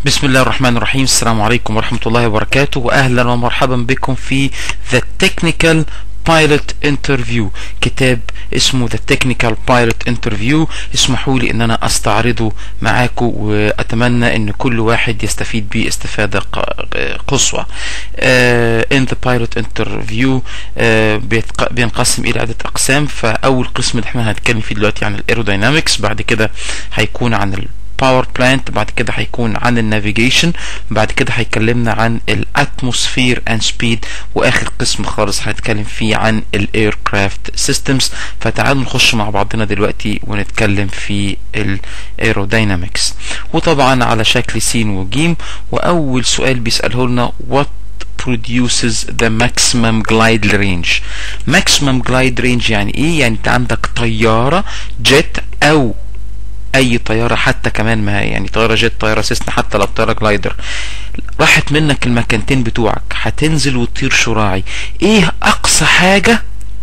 بسم الله الرحمن الرحيم السلام عليكم ورحمة الله وبركاته وأهلا ومرحبا بكم في The Technical Pilot Interview كتاب اسمه The Technical Pilot Interview اسمحوا لي ان انا استعرضه معاكم واتمنى ان كل واحد يستفيد بيه استفادة قصوى uh, In the Pilot Interview uh, بينقسم الى عدة اقسام فاول قسم اللي احنا هنتكلم فيه دلوقتي عن الايروداينامكس بعد كده هيكون عن ال باور بلانت بعد كده هيكون عن النافيجيشن بعد كده هيكلمنا عن الاتموسفير اند سبيد واخر قسم خالص هنتكلم فيه عن الاير كرافت سيستمز فتعالوا نخش مع بعضنا دلوقتي ونتكلم في الايروداينامكس وطبعا على شكل سين وجيم واول سؤال بيساله لنا what produces the maximum glide range maximum glide range يعني ايه يعني انت عندك طيارة جيت او اي طيارة حتى كمان ما يعني طيارة جيت طيارة سيسنا حتى لو طيارة جلايدر راحت منك المكانتين بتوعك هتنزل وتطير شراعي ايه اقصى حاجة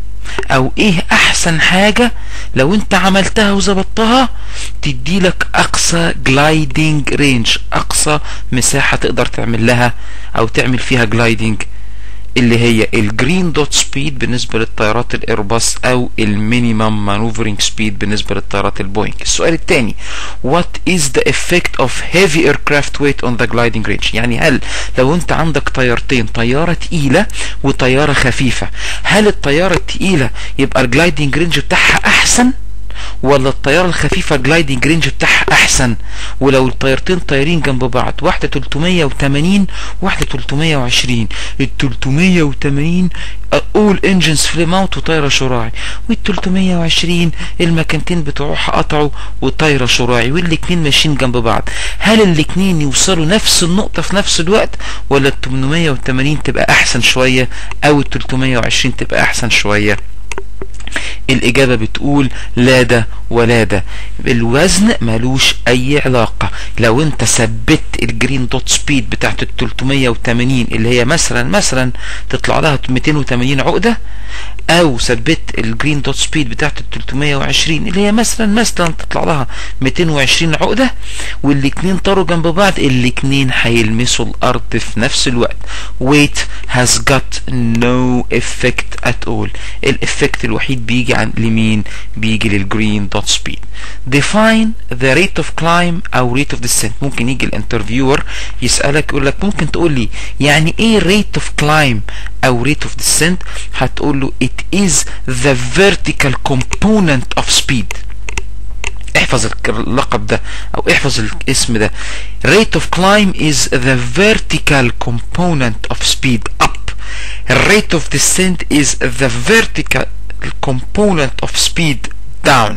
او ايه احسن حاجة لو انت عملتها وظبطتها تدي لك اقصى جلايدنج رينج اقصى مساحة تقدر تعمل لها او تعمل فيها جلايدنج اللي هي الجرين دوت سبيد بالنسبة للطيارات الايرباص او المينيمم مانوفرنج سبيد بالنسبة للطيارات البوينج السؤال الثاني what is the effect of heavy aircraft weight on the gliding range يعني هل لو انت عندك طيارتين طيارة تقيلة وطيارة خفيفة هل الطيارة التقيلة يبقى الجلايدنج رينج بتاعها احسن ولا الطيارة الخفيفة الجلايدنج رينج بتاعها احسن ولو الطيارتين طايرين جنب بعض واحدة 380 واحدة 320 ال 380 اول انجنز فليم اوت وطايرة شراعي وال 320 المكانتين بتوعها قطعوا وطايرة شراعي والاتنين ماشيين جنب بعض هل الاتنين يوصلوا نفس النقطة في نفس الوقت ولا ال 880 تبقى احسن شوية او ال 320 تبقى احسن شوية الإجابة بتقول لا ده ولا ده الوزن ملوش أي علاقة لو أنت ثبت الجرين دوت سبيد بتاعت ال 380 اللي هي مثلا مثلا تطلع لها 280 عقدة أو ثبت الجرين دوت سبيد بتاعت ال 320 اللي هي مثلا مثلا تطلع لها 220 عقدة والاتنين طاروا جنب بعض الاتنين هيلمسوا الأرض في نفس الوقت weight has got no effect at all الإفكت الوحيد بيجي عن لمين بيجي للجرين دوت سبيد define the rate of climb او rate of descent ممكن يجي الانترفيور يسألك يقول لك ممكن تقول لي يعني ايه rate of climb او rate of descent هتقول له it is the vertical component of speed احفظ اللقب ده او احفظ الاسم ده rate of climb is the vertical component of speed up rate of descent is the vertical component of speed down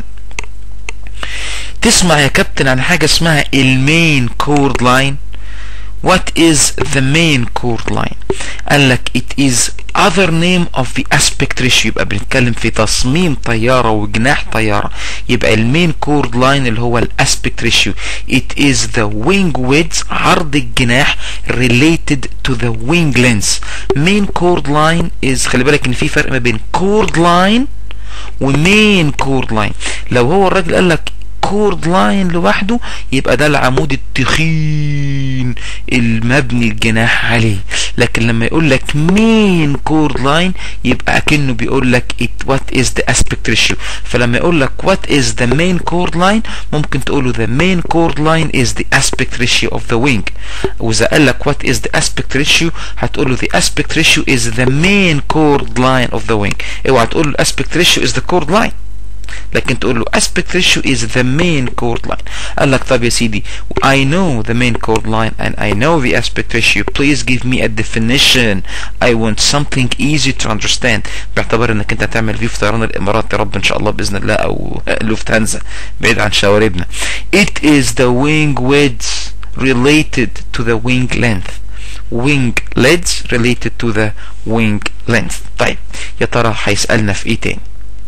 تسمع يا كابتن عن حاجة اسمها المين كورد لاين what is the main chord line قال لك it is other name of the aspect ratio يبقى بنتكلم في تصميم طيارة وجناح طيارة يبقى المين كورد لاين اللي هو الاسبكت ريشيو it is the wing width عرض الجناح related to the wing length main chord line is خلي بالك ان في فرق ما بين chord line ومين كورد لاين لو هو الراجل قال لك كورد لاين لوحده يبقى ده العمود التخين المبني الجناح عليه لكن لما يقول لك مين كورد لاين يبقى اكنه بيقول لك it what is the aspect ratio فلما يقول لك what is the main chord line ممكن تقوله the main chord line is the aspect ratio of the wing واذا قال لك what is the aspect ratio هتقوله the aspect ratio is the main chord line of the wing اوعى تقول له aspect ratio is the chord line لكن تقول له aspect ratio is the main chord line قال لك طب يا سيدي I know the main chord line and I know the aspect ratio please give me a definition I want something easy to understand باعتبار انك انت هتعمل فيه في طيران الامارات يا رب ان شاء الله باذن الله او لوفتهانزا بعيد عن شواربنا it is the wing width related to the wing length wing leads related to the wing length طيب يا ترى هيسألنا في ايه تاني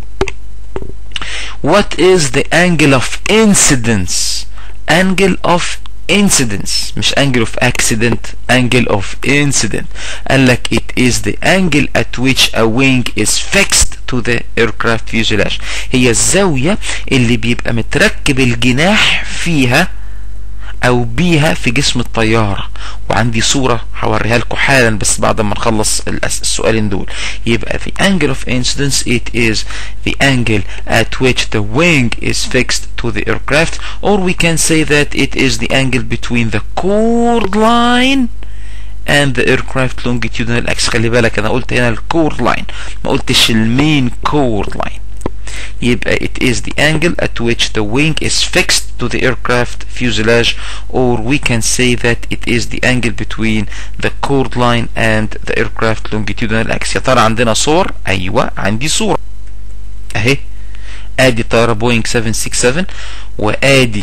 what is the angle of incidence angle of incidence مش angle of accident angle of incident قال لك it is the angle at which a wing is fixed to the aircraft fuselage هي الزاوية اللي بيبقى متركب الجناح فيها او بيها في جسم الطيارة وعندي صورة هوريها لكم حالا بس بعد ما نخلص السؤالين دول يبقى the angle of incidence it is the angle at which the wing is fixed to the aircraft or we can say that it is the angle between the chord line and the aircraft longitudinal axis خلي بالك انا قلت هنا الكورد لاين ما قلتش المين كورد لاين يبقى it is the angle at which the wing is fixed to the aircraft fuselage or we can say that it is the angle between the chord line and the aircraft longitudinal axis يا ترى عندنا صور ايوه عندي صورة اهي ادي طيارة بوينج 767 وادي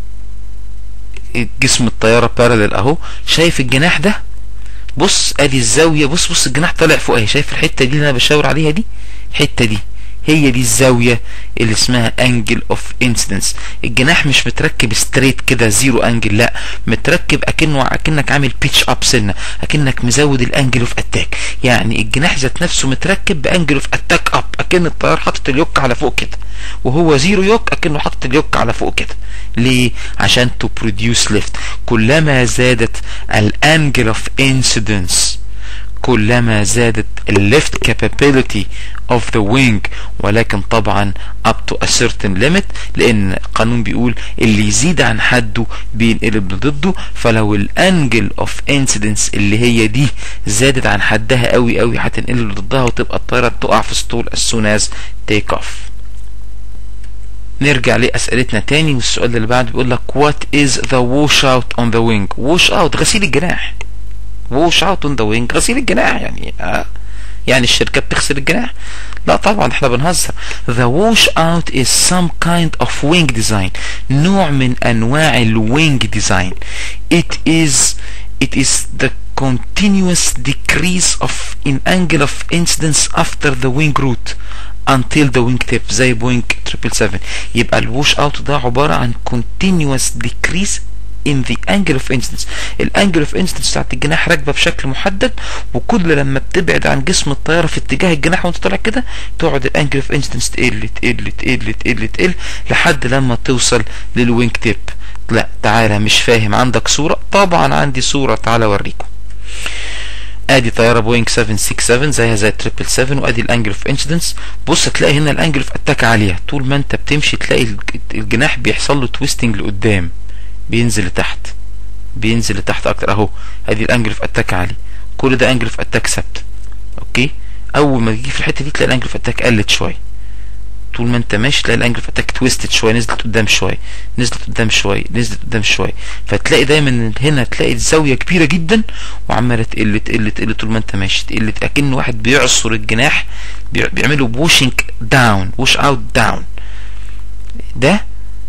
جسم الطيارة بارلل اهو شايف الجناح ده بص ادي الزاوية بص بص الجناح طالع فوق اهي شايف الحتة دي اللي انا بشاور عليها دي الحتة دي هي دي الزاوية اللي اسمها انجل اوف انسيدنس الجناح مش متركب ستريت كده زيرو انجل لا متركب اكنه اكنك عامل بيتش اب سنه اكنك مزود الانجل اوف اتاك يعني الجناح ذات نفسه متركب بانجل اوف اتاك اب اكن الطيار حاطط اليوك على فوق كده وهو زيرو يوك اكنه حاطط اليوك على فوق كده ليه عشان تو بروديوس ليفت كلما زادت الانجل اوف انسيدنس كلما زادت الليفت capability of the wing ولكن طبعا up to a certain limit لان القانون بيقول اللي يزيد عن حده بينقلب لضده فلو الانجل اوف انسيدنس اللي هي دي زادت عن حدها قوي قوي هتنقلب لضدها وتبقى الطياره تقع في ستول as soon as take off نرجع لأسئلتنا تاني والسؤال اللي بعد بيقول لك what is the wash out on the wing wash out غسيل الجناح ووش اوت اون ذا وينج غسيل الجناح يعني آه يعني الشركات بتغسل الجناح لا طبعا احنا بنهزر the wash out is some kind of wing design نوع من انواع الوينج design it is it is the continuous decrease of in angle of incidence after the wing root until the wing tip زي بوينج 777 يبقى الوش اوت ده عبارة عن continuous decrease in the angle of incidence الانجل اوف انسيدنس بتاعت الجناح راكبه بشكل محدد وكل لما بتبعد عن جسم الطياره في اتجاه الجناح وانت طالع كده تقعد الانجل اوف انسيدنس تقل تقل تقل تقل تقل لحد لما توصل للوينج تيب لا تعالى مش فاهم عندك صوره طبعا عندي صوره تعالى اوريكم ادي طياره بوينج 767 زيها زي التريبل 7 وادي الانجل اوف انسيدنس بص تلاقي هنا الانجل اوف اتاك عاليه طول ما انت بتمشي تلاقي الجناح بيحصل له تويستنج لقدام بينزل لتحت بينزل لتحت اكتر اهو ادي الانجل اوف اتاك عالي كل ده انجل اوف اتاك ثابت اوكي اول ما تيجي في الحته دي تلاقي الانجل اوف اتاك قلت شويه طول ما انت ماشي تلاقي الانجل اوف اتاك تويستد شويه نزلت قدام شويه نزلت قدام شويه نزلت قدام شويه فتلاقي دايما هنا تلاقي الزاويه كبيره جدا وعماله تقل تقل تقل طول ما انت ماشي تقل اكن واحد بيعصر الجناح بيعمله بوشنج داون وش اوت داون ده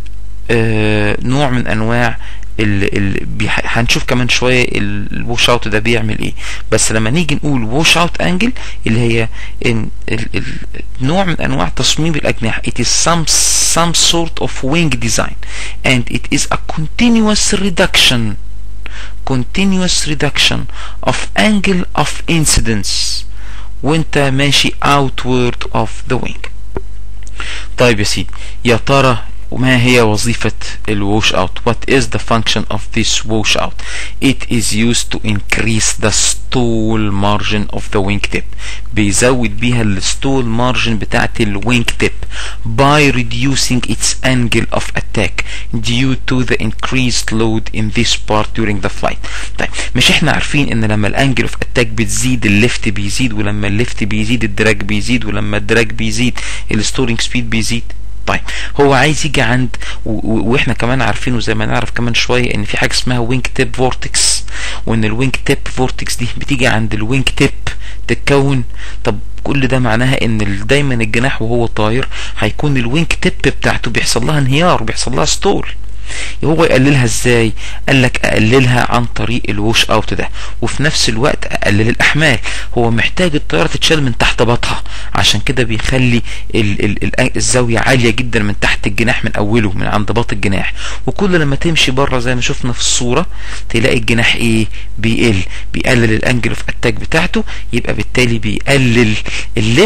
آه نوع من انواع ال ال هنشوف كمان شويه الوش اوت ده بيعمل ايه بس لما نيجي نقول ووش اوت انجل اللي هي إن ال ال نوع من انواع تصميم الاجنحه it is some some sort of wing design and it is a continuous reduction continuous reduction of angle of incidence وانت ماشي outward of the wing طيب يا سيدي يا ترى وما هي وظيفة الووش اوت what is the function of this wash out it is used to increase the stall margin of the wing tip بيزود بيها الستول مارجن بتاعت الوينج تيب by reducing its angle of attack due to the increased load in this part during the flight طيب مش احنا عارفين ان لما الانجل اوف اتاك بتزيد الليفت بيزيد ولما الليفت بيزيد الدراج بيزيد ولما الدراج بيزيد الستورنج سبيد بيزيد طيب هو عايز يجي عند واحنا كمان عارفينه زي ما نعرف كمان شويه ان في حاجه اسمها وينج تيب فورتكس وان الوينج تيب فورتكس دي بتيجي عند الوينج تيب تتكون طب كل ده معناها ان دايما الجناح وهو طاير هيكون الوينج تيب بتاعته بيحصل لها انهيار وبيحصل لها ستول هو يقللها ازاي قال لك اقللها عن طريق الوش اوت ده وفي نفس الوقت اقلل الاحمال هو محتاج الطياره تتشال من تحت بطها عشان كده بيخلي ال ال ال الزاويه عاليه جدا من تحت الجناح من اوله من عند باط الجناح وكل لما تمشي بره زي ما شفنا في الصوره تلاقي الجناح ايه بيقل بيقلل الانجل اوف اتاك بتاعته يبقى بالتالي بيقلل الليفت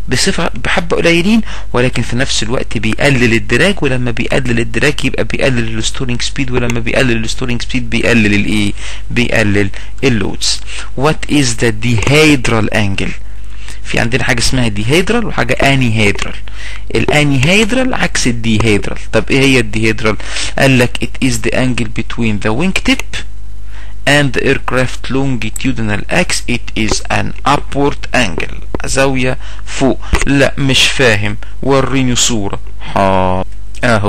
بصفة بحبة قليلين ولكن في نفس الوقت بيقلل الدراج ولما بيقلل الدراج يبقى بيقلل الستورنج سبيد ولما بيقلل الستورنج سبيد بيقلل الايه بيقلل اللودز وات از ذا ديهيدرال انجل في عندنا حاجة اسمها ديهيدرال وحاجة انيهيدرال الانيهيدرال عكس الديهيدرال طب ايه هي الديهيدرال قال لك it is the angle between the wingtip and the aircraft longitudinal axis it is an upward angle زاوية فوق لا مش فاهم وريني صورة حاضر اهو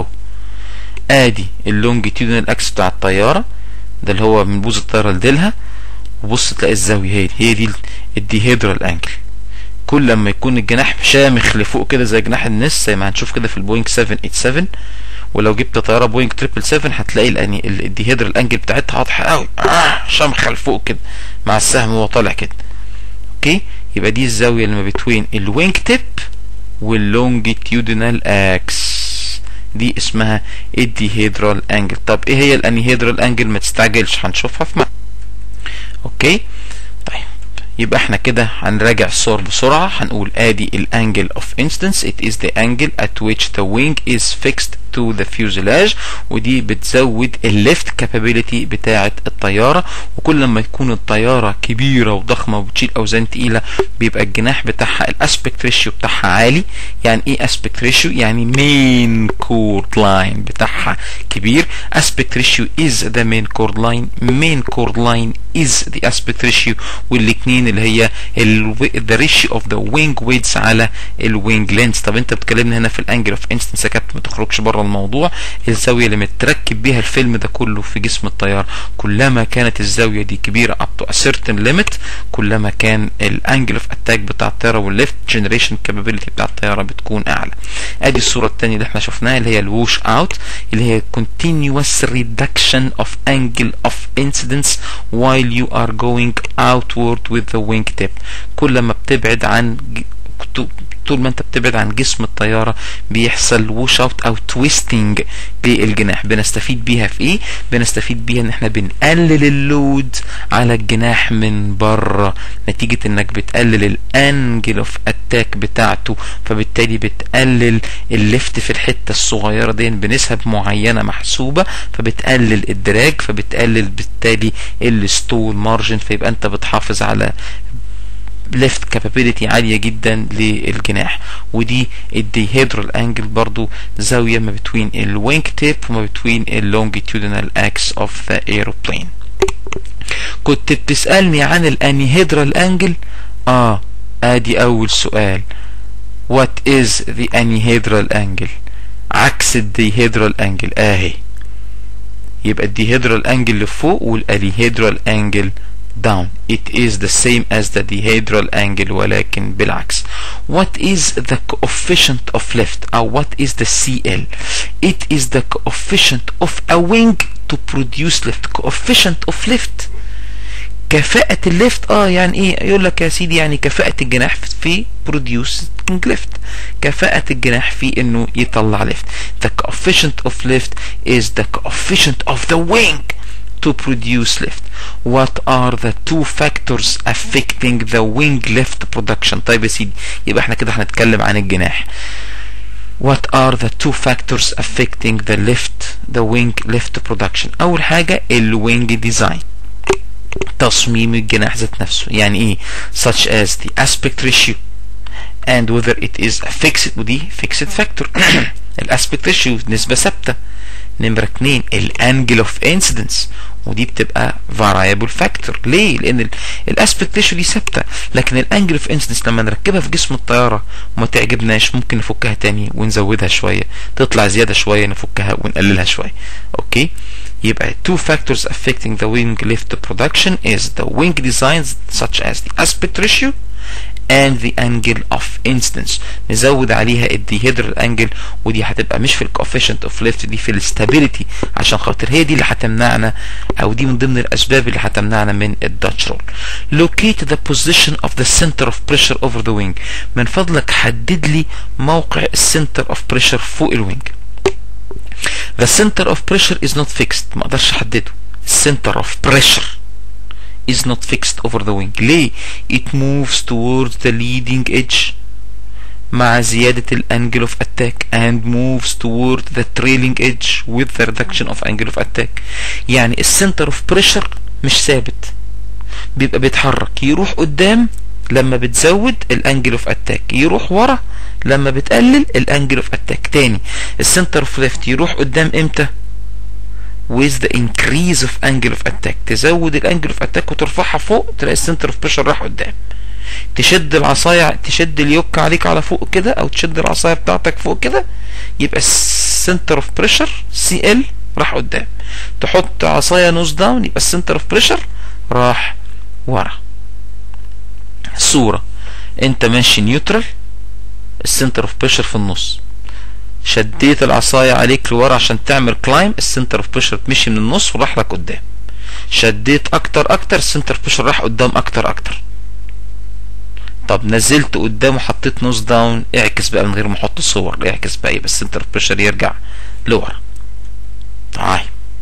ادي اللونجيتيودينال اكس بتاع الطيارة ده اللي هو من بوز الطيارة لديلها وبص تلاقي الزاوية هي دي هي دي الديهيدرال انجل كل لما يكون الجناح شامخ لفوق كده زي جناح النس زي ما هنشوف كده في البوينج 787 ولو جبت طياره بوينج 777 هتلاقي الاني الديهيدرال انجل بتاعتها واضحه قوي آه شامخه لفوق كده مع السهم وهو طالع كده اوكي يبقى دي الزاويه اللي ما بين الوينج تيب واللونجيتيودينال اكس دي اسمها الديهيدرال انجل طب ايه هي الانيهيدرال انجل ما تستعجلش هنشوفها في معنى. اوكي طيب يبقى احنا كده هنراجع الصور بسرعة هنقول ادي الانجل of instance it is the angle at which the wing is fixed to the fuselage ودي بتزود الليفت كابابيلتي بتاعة الطيارة وكل ما يكون الطيارة كبيرة وضخمة وبتشيل اوزان تقيلة بيبقى الجناح بتاعها الاسبكت ريشيو بتاعها عالي يعني ايه اسبكت ريشيو يعني مين كورد لاين بتاعها كبير اسبكت ريشيو is the main chord line main chord line is the aspect ratio والاثنين اللي هي the ratio of the wing widths على الوينج length طب انت بتكلمنا هنا في الانجل اوف انستنس يا كابتن ما تخرجش بره الموضوع الزاويه اللي متركب بيها الفيلم ده كله في جسم الطياره كلما كانت الزاويه دي كبيره up to a certain limit كلما كان الانجل اوف اتاك بتاع الطياره والليفت جنريشن كابابيلتي بتاع الطياره بتكون اعلى ادي الصوره الثانيه اللي احنا شفناها اللي هي الووش اوت اللي هي continuous reduction of angle of incidence while you are going outward with the wingtip كل ما بتبعد عن طول ما انت بتبعد عن جسم الطياره بيحصل ووش اوت او تويستنج للجناح بنستفيد بيها في ايه بنستفيد بيها ان احنا بنقلل اللود على الجناح من بره نتيجه انك بتقلل الانجل اوف اتاك بتاعته فبالتالي بتقلل الليفت في الحته الصغيره دي بنسب معينه محسوبه فبتقلل الدراج فبتقلل بالتالي الستول مارجن فيبقى انت بتحافظ على ليفت كابابيلتي عالية جدا للجناح ودي الديهيدرال انجل برضو زاوية ما بين الوينج تيب وما بين اللونجيتودينال اكس اوف ذا ايروبلين كنت بتسألني عن الانيهيدرال انجل اه ادي اول سؤال what is the anhedral angle عكس الديهيدرال انجل اهي يبقى الديهيدرال انجل اللي فوق والانيهيدرال انجل down it is the same as the dihedral angle ولكن بالعكس what is the coefficient of lift or what is the CL it is the coefficient of a wing to produce lift coefficient of lift كفاءة الليفت اه يعني ايه يقول لك يا سيدي يعني كفاءة الجناح في producing lift كفاءة الجناح في انه يطلع ليفت the coefficient of lift is the coefficient of the wing to produce lift what are the two factors affecting the wing lift production طيب يا سيدي يبقى احنا كده هنتكلم عن الجناح what are the two factors affecting the lift the wing lift production اول حاجة الوينج ديزاين تصميم الجناح ذات نفسه يعني ايه such as the aspect ratio and whether it is a fixed ودي fixed factor الاسبكت ريشيو نسبة ثابتة نمرة اتنين الانجل اوف انسيدنس ودي بتبقى فاريبل فاكتور ليه لان الاسبكت ريشيو دي ثابته لكن الانجل اوف انسيدنس لما نركبها في جسم الطياره وما تعجبناش ممكن نفكها تاني ونزودها شويه تطلع زياده شويه نفكها ونقللها شويه اوكي يبقى two factors affecting the wing lift production is the wing designs such as the aspect ratio and the angle of incidence نزود عليها الديهيدرال انجل ودي هتبقى مش في الكوفيشنت اوف ليفت دي في الاستابيليتي عشان خاطر هي دي اللي هتمنعنا او دي من ضمن الاسباب اللي هتمنعنا من الداتش رول locate the position of the center of pressure over the wing من فضلك حدد لي موقع السنتر اوف بريشر فوق الوينج the center of pressure is not fixed ما اقدرش احدده center of pressure is not fixed over the wing ليه it moves towards the leading edge مع زيادة الانجل اوف اتاك and moves toward the trailing edge with the reduction of angle of attack يعني السنتر اوف بريشر مش ثابت بيبقى بيتحرك يروح قدام لما بتزود الانجل اوف اتاك يروح ورا لما بتقلل الانجل اوف اتاك تاني السنتر اوف ليفت يروح قدام امتى with the increase of angle of attack تزود الانجل اوف اتاك وترفعها فوق تلاقي السنتر اوف بريشر راح قدام تشد العصاية تشد اليوك عليك على فوق كده او تشد العصاية بتاعتك فوق كده يبقى السنتر اوف بريشر سي ال راح قدام تحط عصاية نوز داون يبقى السنتر اوف بريشر راح ورا صورة انت ماشي نيوترال السنتر اوف بريشر في النص شديت العصاية عليك لورا عشان تعمل كلايم السنتر اوف بريشر تمشي من النص وراح لك قدام شديت اكتر اكتر السنتر اوف بريشر راح قدام اكتر اكتر طب نزلت قدام وحطيت نوز داون اعكس بقى من غير ما احط صور اعكس بقى يبقى السنتر اوف بريشر يرجع لورا طيب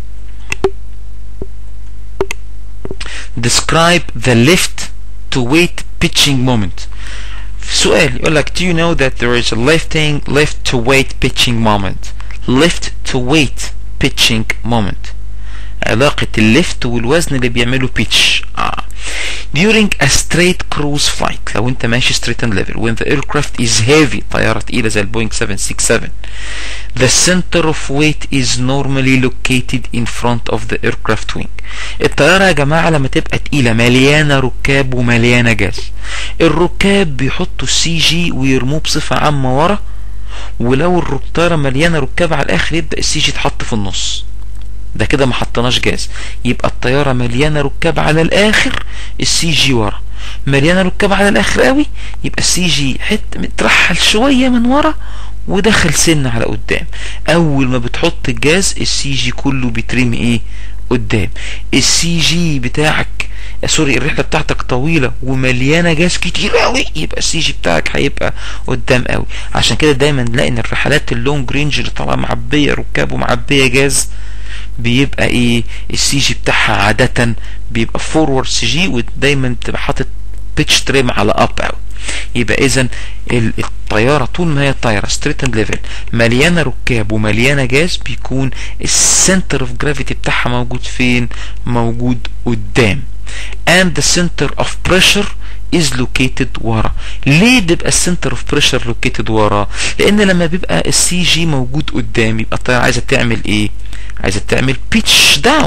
describe the lift to weight pitching moment سؤال يقول لك do you know that there is a lifting lift to weight pitching moment lift to weight pitching moment علاقة الليفت والوزن اللي بيعملوا pitch آه. during a straight cruise flight لو انت ماشي straight and level when the aircraft is heavy طيارة تقيلة زي البوينج 767 the center of weight is normally located in front of the aircraft wing الطيارة يا جماعة لما تبقى تقيلة مليانة ركاب ومليانة جاز الركاب بيحطوا السي جي ويرموه بصفة عامة ورا ولو الطيارة مليانة ركاب على الآخر يبدأ السي جي يتحط في النص ده كده ما حطناش جاز يبقى الطيارة مليانة ركاب على الآخر السي جي ورا مليانة ركاب على الآخر قوي يبقى السي جي حت مترحل شوية من ورا ودخل سن على قدام أول ما بتحط الجاز السي جي كله بيترمي إيه قدام السي جي بتاعك سوري الرحله بتاعتك طويله ومليانه جاز كتير قوي يبقى السي جي بتاعك هيبقى قدام قوي عشان كده دايما نلاقي ان الرحلات اللونج رينج اللي طالعه معبيه ركاب ومعبيه جاز بيبقى ايه السي جي بتاعها عاده بيبقى فورورد سي جي ودايما بتبقى حاطط بيتش تريم على اب قوي يبقى اذا الطياره طول ما هي طايره ستريت اند ليفل مليانه ركاب ومليانه جاز بيكون السنتر اوف جرافيتي بتاعها موجود فين موجود قدام and the center of pressure is located ورا ليه بيبقى السنتر اوف بريشر لوكيتد ورا لان لما بيبقى السي جي موجود قدام يبقى الطياره عايزه تعمل ايه عايزه تعمل بيتش داون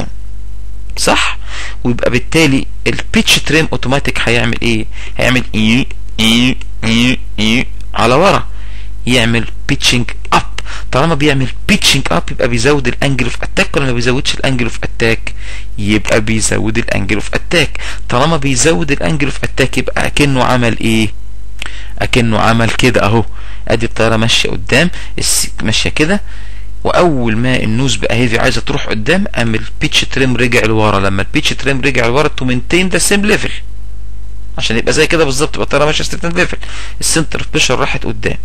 صح ويبقى بالتالي البيتش تريم اوتوماتيك هيعمل ايه هيعمل اي اي اي اي على ورا يعمل بيتشنج اب طالما بيعمل بيتشنج اب يبقى بيزود الانجل اوف اتاك ولا ما بيزودش الانجل اوف اتاك يبقى بيزود الانجل اوف اتاك طالما بيزود الانجل اوف اتاك يبقى اكنه عمل ايه اكنه عمل كده اهو ادي الطياره ماشيه قدام ماشيه كده واول ما النوز بقى هيفي عايزه تروح قدام قام البيتش تريم رجع لورا لما البيتش تريم رجع لورا تو مينتين ذا سيم ليفل عشان يبقى زي كده بالظبط يبقى الطياره ماشيه ستريت ليفل السنتر اوف بريشر راحت قدام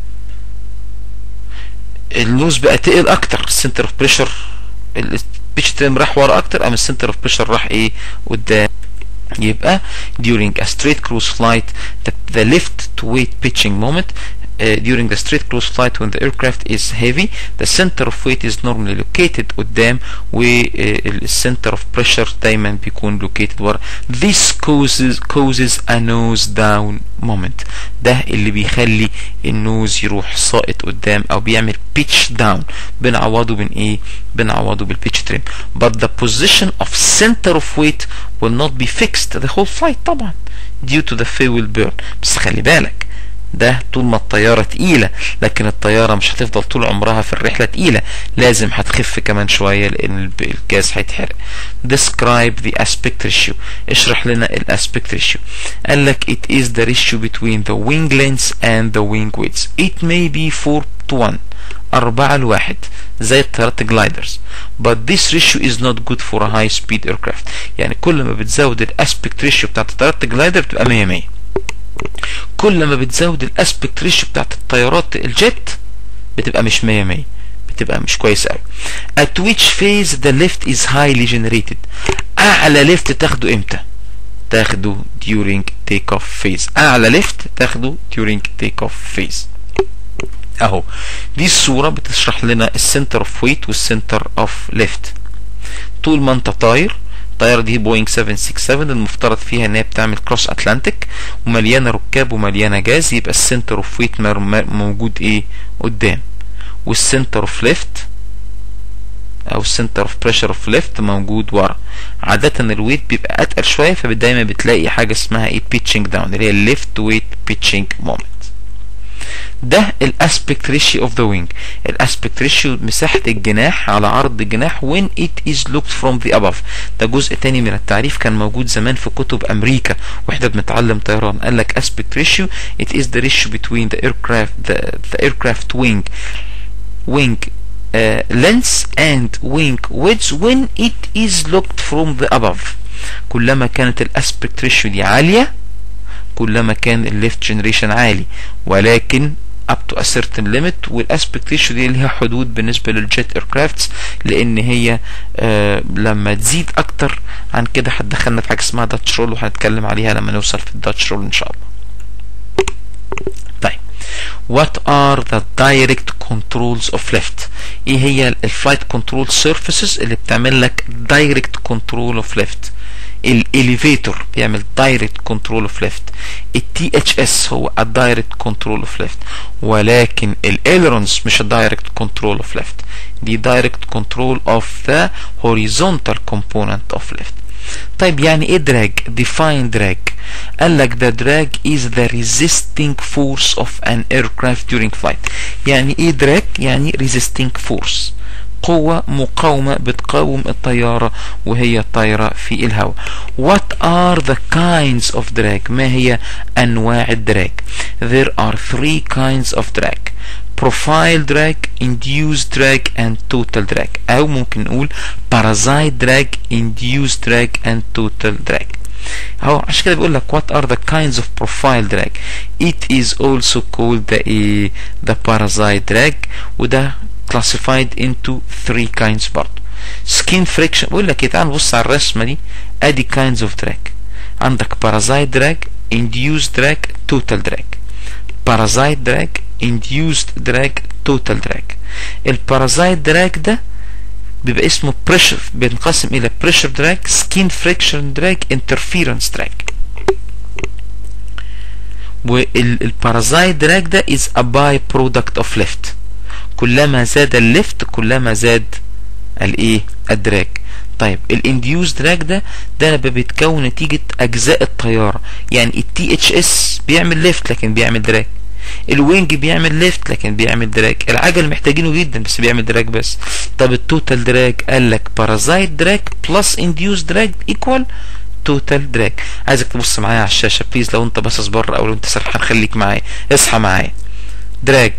النوز بقى تقل اكتر السنتر اوف بريشر البيتش تريم راح ورا اكتر قام السنتر اوف بريشر راح ايه قدام يبقى during a straight cruise flight the, the lift to weight pitching moment uh, during the straight cruise flight when the aircraft is heavy the center of weight is normally located قدام والcenter of pressure دايما بيكون located ورا this causes causes a nose down moment ده اللي بيخلي النوز يروح ساقط قدام او بيعمل pitch down بنعوضه بين ايه بنعوضه بالبيتش تريم but the position of center of weight will not be fixed the whole flight طبعا due to the fuel burn بس خلي بالك ده طول ما الطيارة تقيلة لكن الطيارة مش هتفضل طول عمرها في الرحلة تقيلة لازم هتخف كمان شوية لأن الجاز هيتحرق describe the aspect ratio اشرح لنا الاسبكت ratio قال لك it is the ratio between the wing lengths and the wing widths it may be 4 to 1 أربعة لواحد زي الطيارات الجلايدرز but this ratio is not good for a high speed aircraft يعني كل ما بتزود الاسبكت ratio بتاعت الطيارات الجلايدر بتبقى 100 100 كل ما بتزود الاسبكت ريشيو بتاعت الطيارات الجيت بتبقى مش 100 100 بتبقى مش كويس قوي at which phase the lift is highly generated اعلى ليفت تاخده امتى تاخده during take off phase اعلى ليفت تاخده during take off phase اهو دي الصورة بتشرح لنا السنتر اوف ويت والسنتر اوف ليفت طول ما انت طاير الطيارة دي بوينج 767 المفترض فيها ان هي بتعمل كروس اتلانتيك ومليانة ركاب ومليانة جاز يبقى السنتر اوف ويت موجود ايه قدام والسنتر اوف ليفت او السنتر اوف بريشر اوف ليفت موجود ورا عادة الويت بيبقى اتقل شوية فدايما بتلاقي حاجة اسمها ايه بيتشنج داون اللي هي الليفت ويت بيتشنج مومنت ده الاسبكت ريشيو اوف ذا وينج الاسبكت ريشيو مساحة الجناح على عرض الجناح when it is looked from the above ده جزء تاني من التعريف كان موجود زمان في كتب امريكا واحنا بنتعلم طيران قال لك اسبكت ريشيو it is the ratio between the aircraft the, the aircraft wing wing uh, length and wing width when it is looked from the above كلما كانت الاسبكت ريشيو دي عالية كلما كان الليفت جنريشن عالي ولكن up to a certain limit والاسبكت ريشيو دي ليها حدود بالنسبه للجيت ايركرافتس لان هي آه لما تزيد اكتر عن كده هتدخلنا في حاجه اسمها داتش رول وهنتكلم عليها لما نوصل في الداتش رول ان شاء الله طيب what are the direct controls of lift ايه هي الفلايت كنترول سيرفيسز اللي بتعمل لك direct control of lift الاليفيتور بيعمل دايركت كنترول اوف ليفت التي اتش اس هو الدايركت كنترول اوف ليفت ولكن الالرونز مش الدايركت كنترول اوف ليفت دي دايركت كنترول اوف ذا هوريزونتال كومبوننت اوف ليفت طيب يعني ايه دراج define drag قال لك the drag is the resisting force of an aircraft during flight يعني ايه drag يعني resisting force قوة مقاومة بتقاوم الطيارة وهي طايرة في الهواء What are the kinds of drag ما هي أنواع الدراج There are three kinds of drag profile drag induced drag and total drag أو ممكن نقول parasite drag induced drag and total drag اهو عشان كده بيقول لك what are the kinds of profile drag it is also called the the parasite drag وده classified into three kinds برضه skin friction بقول لك ايه تعال نبص على الرسمه دي ادي kinds of drag عندك parasite drag induced drag total drag parasite drag induced drag total drag البارازايت دراج ده بيبقى اسمه pressure بينقسم الى pressure drag skin friction drag interference drag والبارازايت دراج ده is a byproduct of lift كلما زاد الليفت كلما زاد الايه الدراج طيب الانديوز دراج ده ده لما بيتكون نتيجة اجزاء الطيارة يعني التي اتش اس بيعمل ليفت لكن بيعمل دراج الوينج بيعمل ليفت لكن بيعمل دراج العجل محتاجينه جدا بس بيعمل دراج بس طب التوتال دراج قال لك بارازايت دراج بلس انديوز دراج ايكوال توتال دراج عايزك تبص معايا على الشاشه بليز لو انت باصص بره او لو انت سرحان خليك معايا اصحى معايا دراج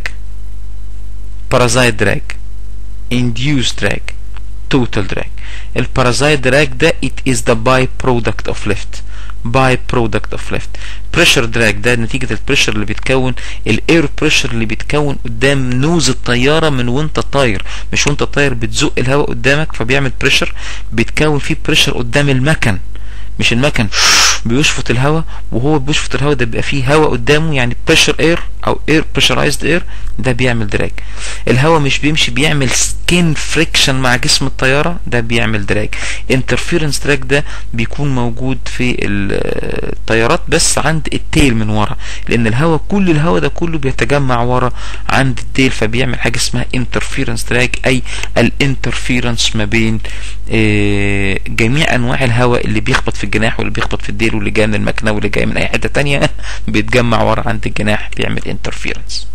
بارازايت دراج induced drag total drag البارازايت دراج ده it is the byproduct of lift byproduct of lift pressure drag ده نتيجة البريشر اللي بيتكون الاير بريشر اللي بيتكون قدام نوز الطيارة من وانت طاير مش وانت طاير بتزق الهواء قدامك فبيعمل بريشر بيتكون فيه بريشر قدام المكن مش المكن بيشفط الهواء وهو بيشفط الهواء ده بيبقى فيه هواء قدامه يعني بريشر اير او اير بريشرايزد اير ده بيعمل دراج الهواء مش بيمشي بيعمل سكين فريكشن مع جسم الطياره ده بيعمل دراج انترفيرنس دراج ده بيكون موجود في الطيارات بس عند التيل من ورا لان الهواء كل الهواء ده كله بيتجمع ورا عند التيل فبيعمل حاجه اسمها انترفيرنس دراج اي الانترفيرنس ما بين جميع انواع الهواء اللي بيخبط في الجناح واللي بيخبط في الديل واللي جاي من المكنه واللي جاي من اي حته تانية بيتجمع ورا عند الجناح بيعمل انترفيرنس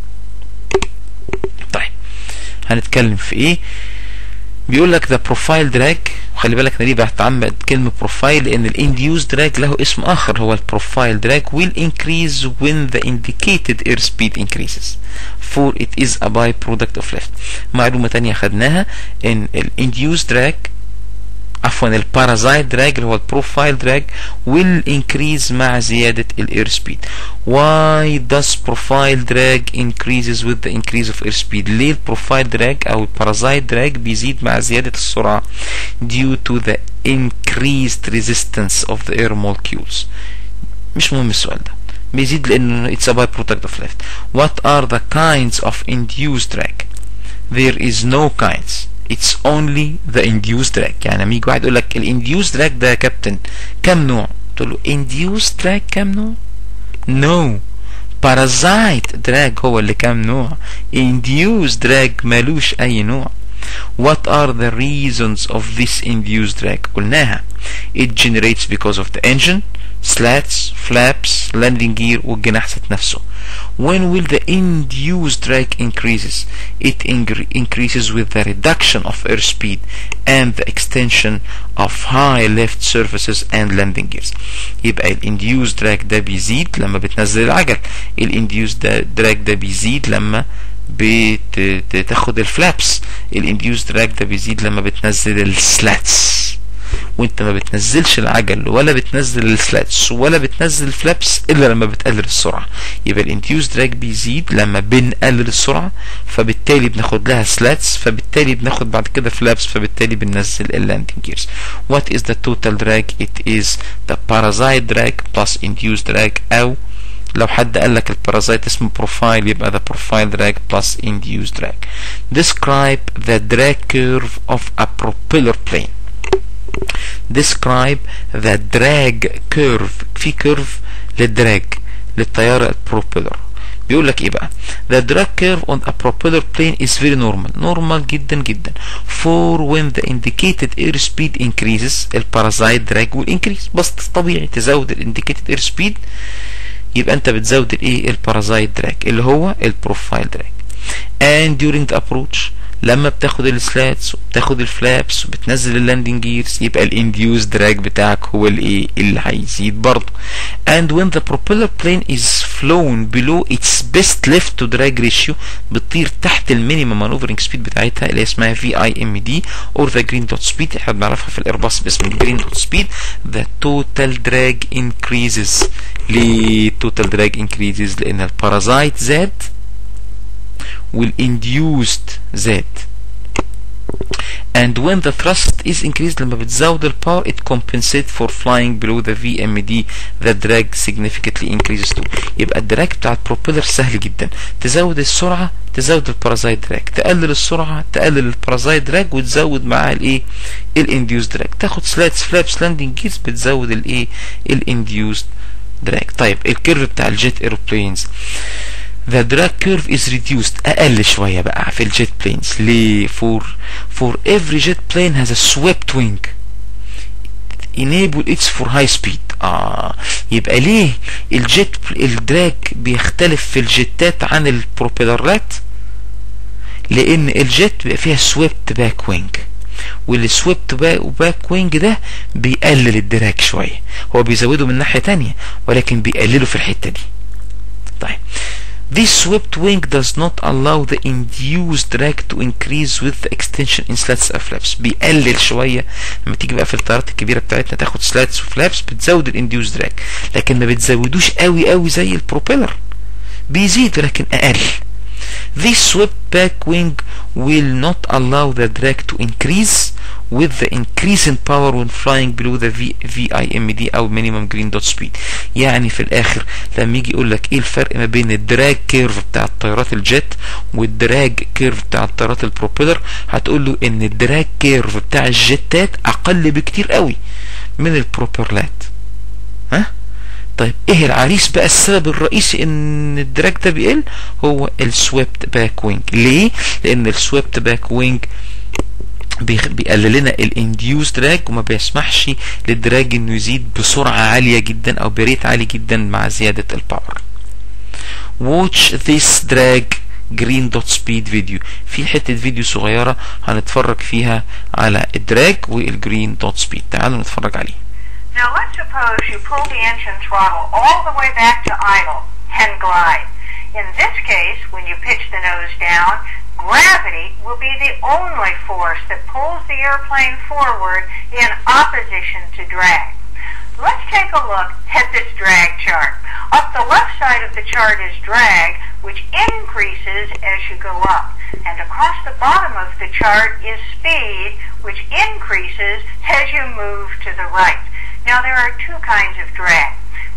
طيب هنتكلم في ايه بيقول لك ذا بروفايل دراج وخلي بالك انا ليه بتعمد كلمه بروفايل لان الانديوز دراج له اسم اخر هو البروفايل دراج will increase when the indicated airspeed increases for it is a byproduct of lift معلومه تانية خدناها ان الانديوز دراج عفوا البارازايت دراج اللي هو البروفايل دراج will increase مع زيادة الاير سبيد why does profile drag increases with the increase of airspeed ليه البروفايل دراج او البارازايت دراج بيزيد مع زيادة السرعة due to the increased resistance of the air molecules مش مهم السؤال ده بيزيد لانه it's a byproduct of lift what are the kinds of induced drag there is no kinds it's only the induced drag يعني لما يجي واحد يقول لك الانديوس drag ده يا كابتن كم نوع تقول له induced drag كم نوع no parasite drag هو اللي كم نوع induced drag ملوش اي نوع What are the reasons of this induced drag قلناها it generates because of the engine slats flaps landing gear والجناح ذات نفسه when will the induced drag increases it increases with the reduction of airspeed and the extension of high lift surfaces and landing gears يبقى ال induced drag ده بيزيد لما بتنزل العجل ال induced drag ده بيزيد لما بتاخد الفلابس الانديوس دراج ده بيزيد لما بتنزل السلاتس وانت ما بتنزلش العجل ولا بتنزل السلاتس ولا بتنزل الفلابس الا لما بتقلل السرعه يبقى الانديوس دراج بيزيد لما بنقلل السرعه فبالتالي بناخد لها سلاتس فبالتالي بناخد بعد كده فلابس فبالتالي بننزل اللاندنج جيرز what is the total drag it is the parasite drag plus induced drag او لو حد قال لك البارازايت اسمه بروفايل يبقى ده بروفايل drag plus induced drag describe the drag curve of a propeller plane describe the drag curve في curve للدراج للطيارة البروبيلر بيقول لك ايه بقى the drag curve on a propeller plane is very normal normal جدا جدا for when the indicated airspeed increases البارازايت drag will increase بس طبيعي تزود الانديكيتد airspeed يبقى انت بتزود الايه البارازايت دراج اللي هو البروفايل دراج and during the approach لما بتاخد السلاتس وبتاخد الفلابس وبتنزل اللاندنج جيرز يبقى الانديوس دراج بتاعك هو الايه اللي هيزيد برضه and when the propeller plane is flown below its best lift to drag ratio بتطير تحت المينيمم مانوفرنج سبيد بتاعتها اللي اسمها في اي ام دي اور ذا جرين دوت سبيد احنا بنعرفها في الايرباص باسم الجرين دوت سبيد the total drag increases ليه total drag increases لان البارازايت زاد والانديوست زاد and when the thrust is increased لما بتزود الباور it compensates for flying below the VMD the drag significantly increases too يبقى الدراج بتاع البروبيلر سهل جدا تزود السرعة تزود البارازايت دراج تقلل السرعة تقلل البارازايت دراج وتزود معاه الايه الانديوس دراج تاخد سلاتس فلابس لاندنج جيرز بتزود الايه الانديوس دراج طيب الكيرف بتاع الجيت ايروبلينز the drag curve is reduced اقل شوية بقى في الجيت بلينز ليه for for every jet plane has a swept wing enable its for high speed اه يبقى ليه الجيت الدراج بيختلف في الجيتات عن البروبيلرات لان الجيت بيبقى فيها سويبت باك وينج والسويبت باك وينج ده بيقلل الدراج شوية هو بيزوده من ناحية تانية ولكن بيقلله في الحتة دي طيب This swept wing does not allow the induced drag to increase with the extension in slats and flaps بيقلل شوية لما تيجي بقى في الطيارات الكبيرة بتاعتنا تاخد سلاتس وفلابس بتزود الانديوس دراج لكن ما بتزودوش قوي قوي زي البروبيلر بيزيد ولكن اقل This swept back wing will not allow the drag to increase with the increase in power when flying below the v, VIMD أو minimum green dot speed يعني في الآخر لما يجي يقول لك إيه الفرق ما بين الدراج كيرف بتاع الطيارات الجيت والدراج كيرف بتاع الطيارات البروبيلر هتقول له إن الدراج كيرف بتاع الجيتات أقل بكتير قوي من البروبيلات ها طيب ايه العريس بقى السبب الرئيسي ان الدراج ده بيقل هو السويبت باك وينج ليه لان السويبت باك وينج بيقلل لنا الانديوس دراج وما بيسمحش للدراج انه يزيد بسرعة عالية جدا او بريت عالي جدا مع زيادة الباور watch this drag green dot speed فيديو في حتة فيديو صغيرة هنتفرج فيها على الدراج والجرين دوت سبيد تعالوا نتفرج عليه Now let's suppose you pull the engine throttle all the way back to idle and glide. In this case, when you pitch the nose down, gravity will be the only force that pulls the airplane forward in opposition to drag. Let's take a look at this drag chart. Up the left side of the chart is drag, which increases as you go up. And across the bottom of the chart is speed, which increases as you move to the right. Now there are two kinds of drag.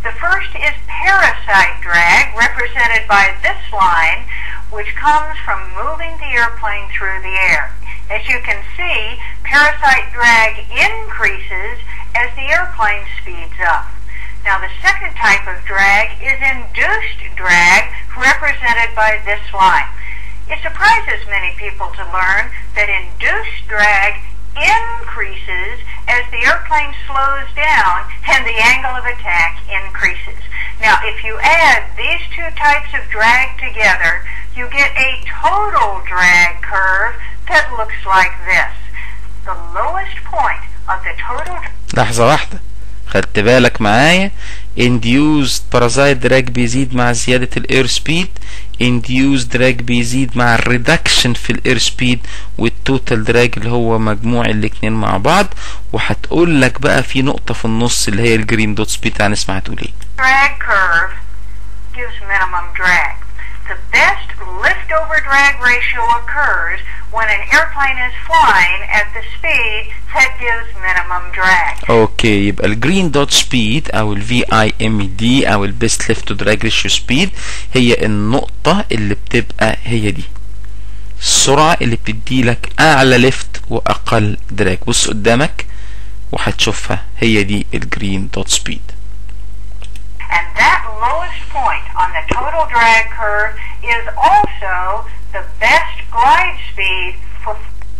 The first is parasite drag, represented by this line, which comes from moving the airplane through the air. As you can see, parasite drag increases as the airplane speeds up. Now the second type of drag is induced drag, represented by this line. It surprises many people to learn that induced drag increases as the airplane slows down and the angle of attack increases. Now, if you add these two types of drag together, you get a total drag curve that looks like this. The lowest point of the total لحظة واحدة خدت بالك معايا induced parasite drag بيزيد مع زيادة الاير سبيد induced drag بيزيد مع الريدكشن في الاير سبيد والتوتال دراج اللي هو مجموع الاتنين مع بعض وهتقول لك بقى في نقطة في النص اللي هي الجرين دوت سبيد هنسمع هتقول ايه drag curve gives minimum drag. The best lift-over drag ratio occurs when an airplane is flying at the speed that gives minimum drag. اوكي يبقى الجرين دوت سبيد او الفي اي ام دي او البيست ليفت تو دراج ريشيو سبيد هي النقطة اللي بتبقى هي دي السرعة اللي بتدي لك اعلى ليفت واقل دراج بص قدامك وهتشوفها هي دي الجرين دوت سبيد And that lowest point on the total drag curve is also the best glide speed for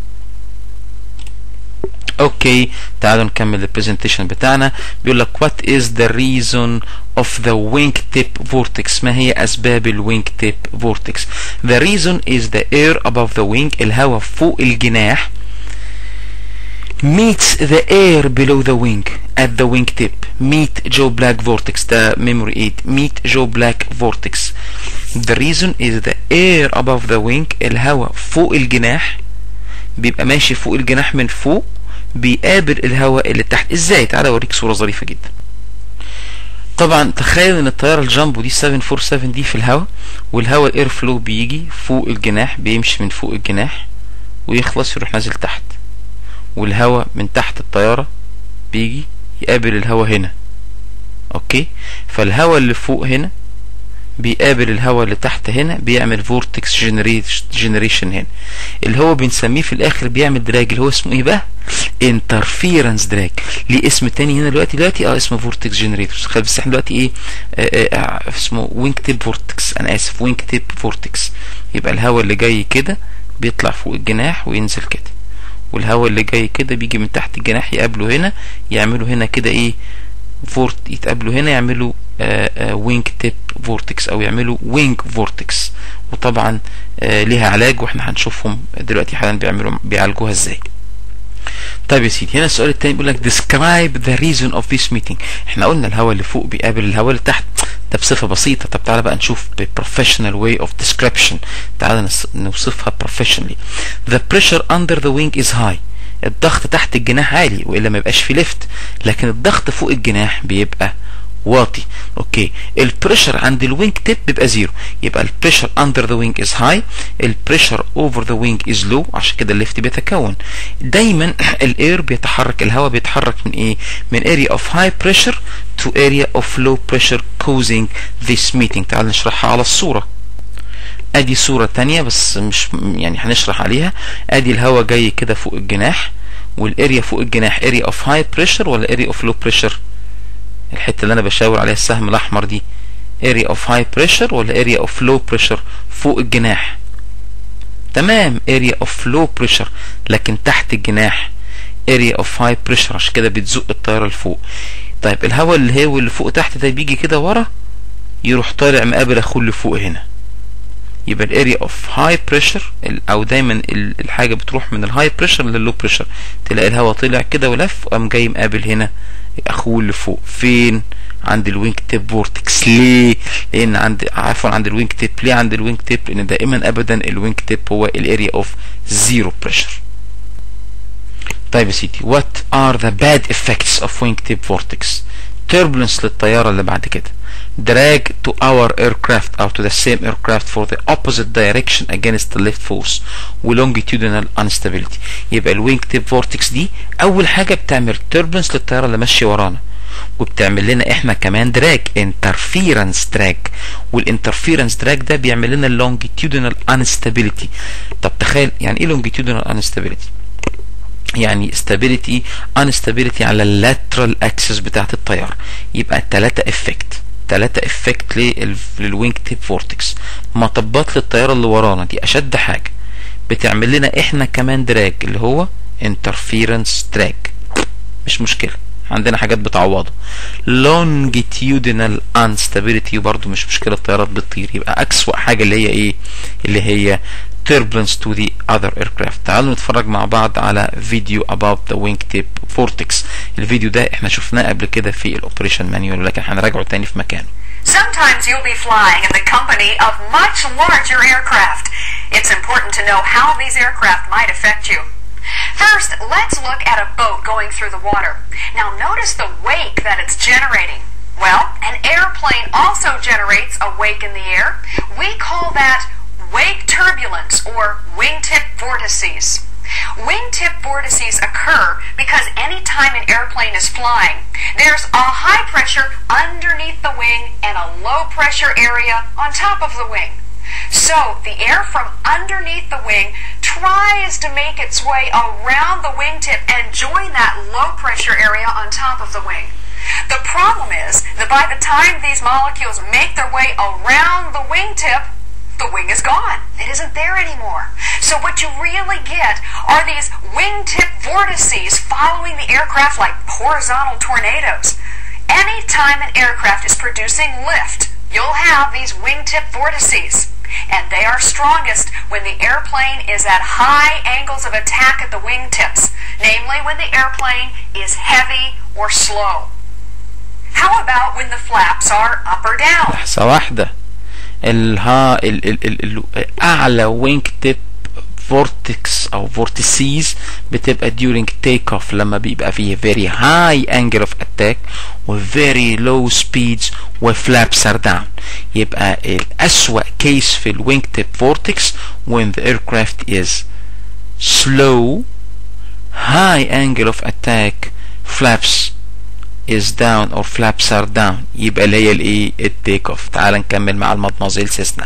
اوكي تعالوا نكمل البرزنتيشن بتاعنا بيقول لك what is the reason of the wing tip vortex ما هي اسباب الوينج تيب vortex the reason is the air above the wing الهواء فوق الجناح meets the air below the wing at the wing tip meet Joe Black vortex ده memory 8 meet Joe Black vortex the reason is the air above the wing الهواء فوق الجناح بيبقى ماشي فوق الجناح من فوق بيقابل الهواء اللي تحت ازاي تعالى اوريك صوره ظريفه جدا طبعا تخيل ان الطياره الجامبو دي 747 دي في الهواء والهواء الاير فلو بيجي فوق الجناح بيمشي من فوق الجناح ويخلص يروح نازل تحت والهواء من تحت الطياره بيجي يقابل الهواء هنا اوكي فالهواء اللي فوق هنا بيقابل الهواء اللي تحت هنا بيعمل فورتكس جنريشن هنا اللي هو بنسميه في الاخر بيعمل دراج اللي هو اسمه ايه بقى انترفيرنس دراج ليه اسم تاني هنا دلوقتي دلوقتي اه اسمه فورتكس جنريتور بس احنا دلوقتي ايه آه آه اسمه وينج تيب فورتكس انا اسف وينج تيب فورتكس يبقى الهواء اللي جاي كده بيطلع فوق الجناح وينزل كده والهواء اللي جاي كده بيجي من تحت الجناح يقابله هنا يعملوا هنا كده ايه فورت يتقابلوا هنا يعملوا وينج تيب فورتكس او يعملوا وينج فورتكس وطبعا آه ليها علاج واحنا هنشوفهم دلوقتي حالا بيعملوا بيعالجوها ازاي طيب يا سيدي هنا السؤال التاني بيقول لك describe the reason of this meeting احنا قلنا الهواء اللي فوق بيقابل الهواء اللي تحت ده بصفة بسيطة طب تعالى بقى نشوف ب professional way of description تعالى نوصفها professionally the pressure under the wing is high الضغط تحت الجناح عالي والا ما يبقاش في ليفت لكن الضغط فوق الجناح بيبقى واطي اوكي البريشر عند الوينج تيب بيبقى زيرو يبقى البريشر اندر ذا وينج از هاي البريشر اوفر ذا وينج از لو عشان كده الليفت بيتكون دايما الاير بيتحرك الهواء بيتحرك من ايه من area of high pressure to area of low pressure causing this meeting تعال نشرحها على الصوره ادي صورة تانية بس مش يعني هنشرح عليها ادي الهواء جاي كده فوق الجناح والاريا فوق الجناح اريا اوف هاي بريشر ولا اريا اوف لو بريشر الحته اللي انا بشاور عليها السهم الاحمر دي اريا اوف هاي بريشر ولا اريا اوف لو بريشر فوق الجناح تمام اريا اوف لو بريشر لكن تحت الجناح اريا اوف هاي بريشر عشان كده بتزق الطياره لفوق طيب الهواء اللي هو اللي فوق تحت ده بيجي كده ورا يروح طالع مقابل اخوه اللي فوق هنا يبقى الاريا اوف هاي بريشر او دايما الحاجه بتروح من الهاي بريشر لللو بريشر تلاقي الهواء طلع كده ولف وقام جاي مقابل هنا اخوه اللي فوق فين عند الوينج تيب فورتكس ليه لان عند عفوا عند الوينج تيب ليه عند الوينج تيب لان دائما ابدا الوينج تيب هو الاريا اوف زيرو بريشر طيب يا سيدي what are the bad effects of wing tip vortex turbulence للطيارة اللي بعد كده drag to our aircraft or to the same aircraft for the opposite direction against the left force و longitudinal instability يبقى الوينج تيب vortex دي اول حاجة بتعمل turbulence للطيارة اللي ماشية ورانا وبتعمل لنا احنا كمان دراج انترفيرنس دراج والانترفيرنس دراج ده بيعمل لنا اللونجيتيودينال انستابيليتي طب تخيل يعني ايه لونجيتيودينال انستابيليتي يعني stability unstability على اللاترال اكسس بتاعت التيار يبقى ثلاثة افكت ثلاثة افكت للوينج تيب فورتكس مطبات للتيار اللي ورانا دي اشد حاجة بتعمل لنا احنا كمان دراج اللي هو انترفيرنس دراج مش مشكلة عندنا حاجات بتعوضه longitudinal instability وبرضه مش مشكلة الطيارات بتطير يبقى أسوأ حاجة اللي هي إيه اللي هي turbulence to the other aircraft تعالوا نتفرج مع بعض على فيديو about the wingtip vortex الفيديو ده احنا شفناه قبل كده في الاوبريشن مانيوال ولكن هنراجعه تاني في مكانه Sometimes you'll be flying in the company of much larger aircraft. It's important to know how these aircraft might affect you. First, let's look at a boat going through the water. Now notice the wake that it's generating. Well, an airplane also generates a wake in the air. We call that wake turbulence or wingtip vortices. Wingtip vortices occur because anytime an airplane is flying, there's a high pressure underneath the wing and a low pressure area on top of the wing. So the air from underneath the wing tries to make its way around the wingtip and join that low pressure area on top of the wing. The problem is that by the time these molecules make their way around the wingtip, the wing is gone. It isn't there anymore. So what you really get are these wingtip vortices following the aircraft like horizontal tornadoes. Anytime an aircraft is producing lift, you'll have these wingtip vortices. And they are strongest when the airplane is at high angles of attack at the wingtips, namely when the airplane is heavy or slow. How about when the flaps are up or down? لحظة واحدة الها ال ال ال ال اعلى وينج تيب فورتكس او فورتيسيز بتبقى during take off لما بيبقى فيه very high angle of attack و very low speeds و flaps are down يبقى الأسوأ كيس في الوينج تيب فورتكس when the aircraft is slow high angle of attack flaps is down or flaps are down يبقى اللي هي الايه التيك اوف تعال نكمل مع المدمزيل سيسنا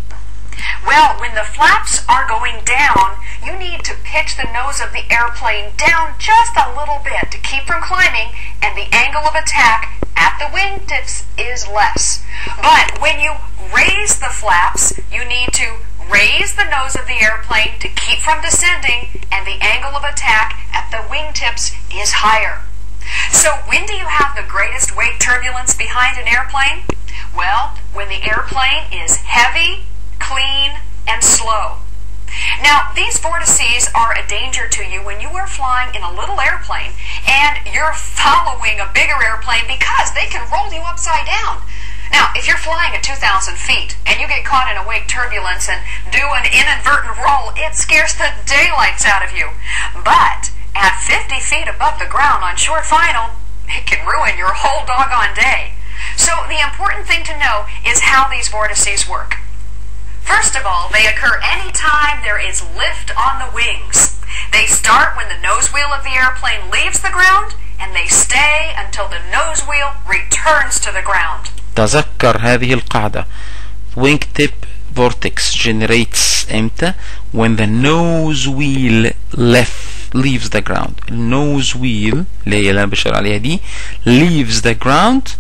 Well, when the flaps are going down, you need to pitch the nose of the airplane down just a little bit to keep from climbing, and the angle of attack at the wingtips is less. But when you raise the flaps, you need to raise the nose of the airplane to keep from descending, and the angle of attack at the wingtips is higher. So when do you have the greatest wake turbulence behind an airplane? Well, when the airplane is heavy, clean, and slow. Now, these vortices are a danger to you when you are flying in a little airplane and you're following a bigger airplane because they can roll you upside down. Now, if you're flying at 2,000 feet and you get caught in a wake turbulence and do an inadvertent roll, it scares the daylights out of you. But at 50 feet above the ground on short final, it can ruin your whole doggone day. So the important thing to know is how these vortices work. First of all, they occur anytime there is lift on the wings. They start when the nose wheel of the airplane leaves the ground, and they stay until the nose wheel returns to the ground. تذكر هذه القاعدة wing tip vortex generates امتى when the nose wheel left leaves the ground النوز wheel اللي هي اللي انا بشار عليها دي leaves the ground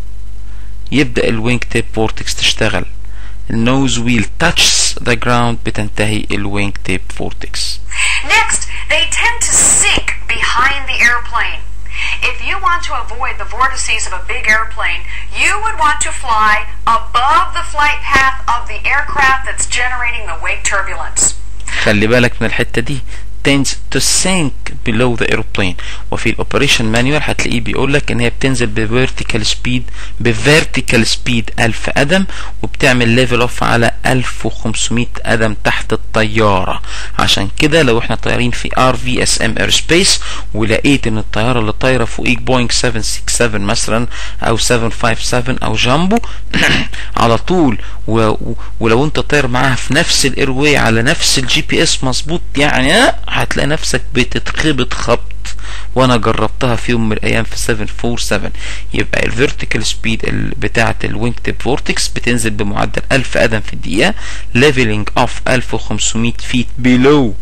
يبدأ الوينج تيب vortex تشتغل النوز wheel touches the ground بتنتهي الوينج تيب vortex Next, they tend to sink behind the airplane. If you want to avoid the vortices of a big airplane, you would want to fly above the flight path of the aircraft that's generating the wake turbulence. خلي بالك من الحتة دي tends to sink below the airplane وفي الاوبريشن مانيوال هتلاقيه بيقول لك ان هي بتنزل بفيرتيكال سبيد بفيرتيكال سبيد 1000 قدم وبتعمل ليفل اوف على 1500 قدم تحت الطياره عشان كده لو احنا طايرين في ار في اس ام اير سبيس ولقيت ان الطياره اللي طايره فوقيك بوينج 767 مثلا او 757 او جامبو على طول و... و... ولو انت طاير معاها في نفس الايرواي على نفس الجي بي اس مظبوط يعني هتلاقي نفسك بتتخبط خبط وانا جربتها في يوم من الايام في 747 يبقى الفيرتيكال سبيد بتاعه الوينج تيب فورتكس بتنزل بمعدل 1000 قدم في الدقيقه ليفلنج اوف 1500 فيت بيلو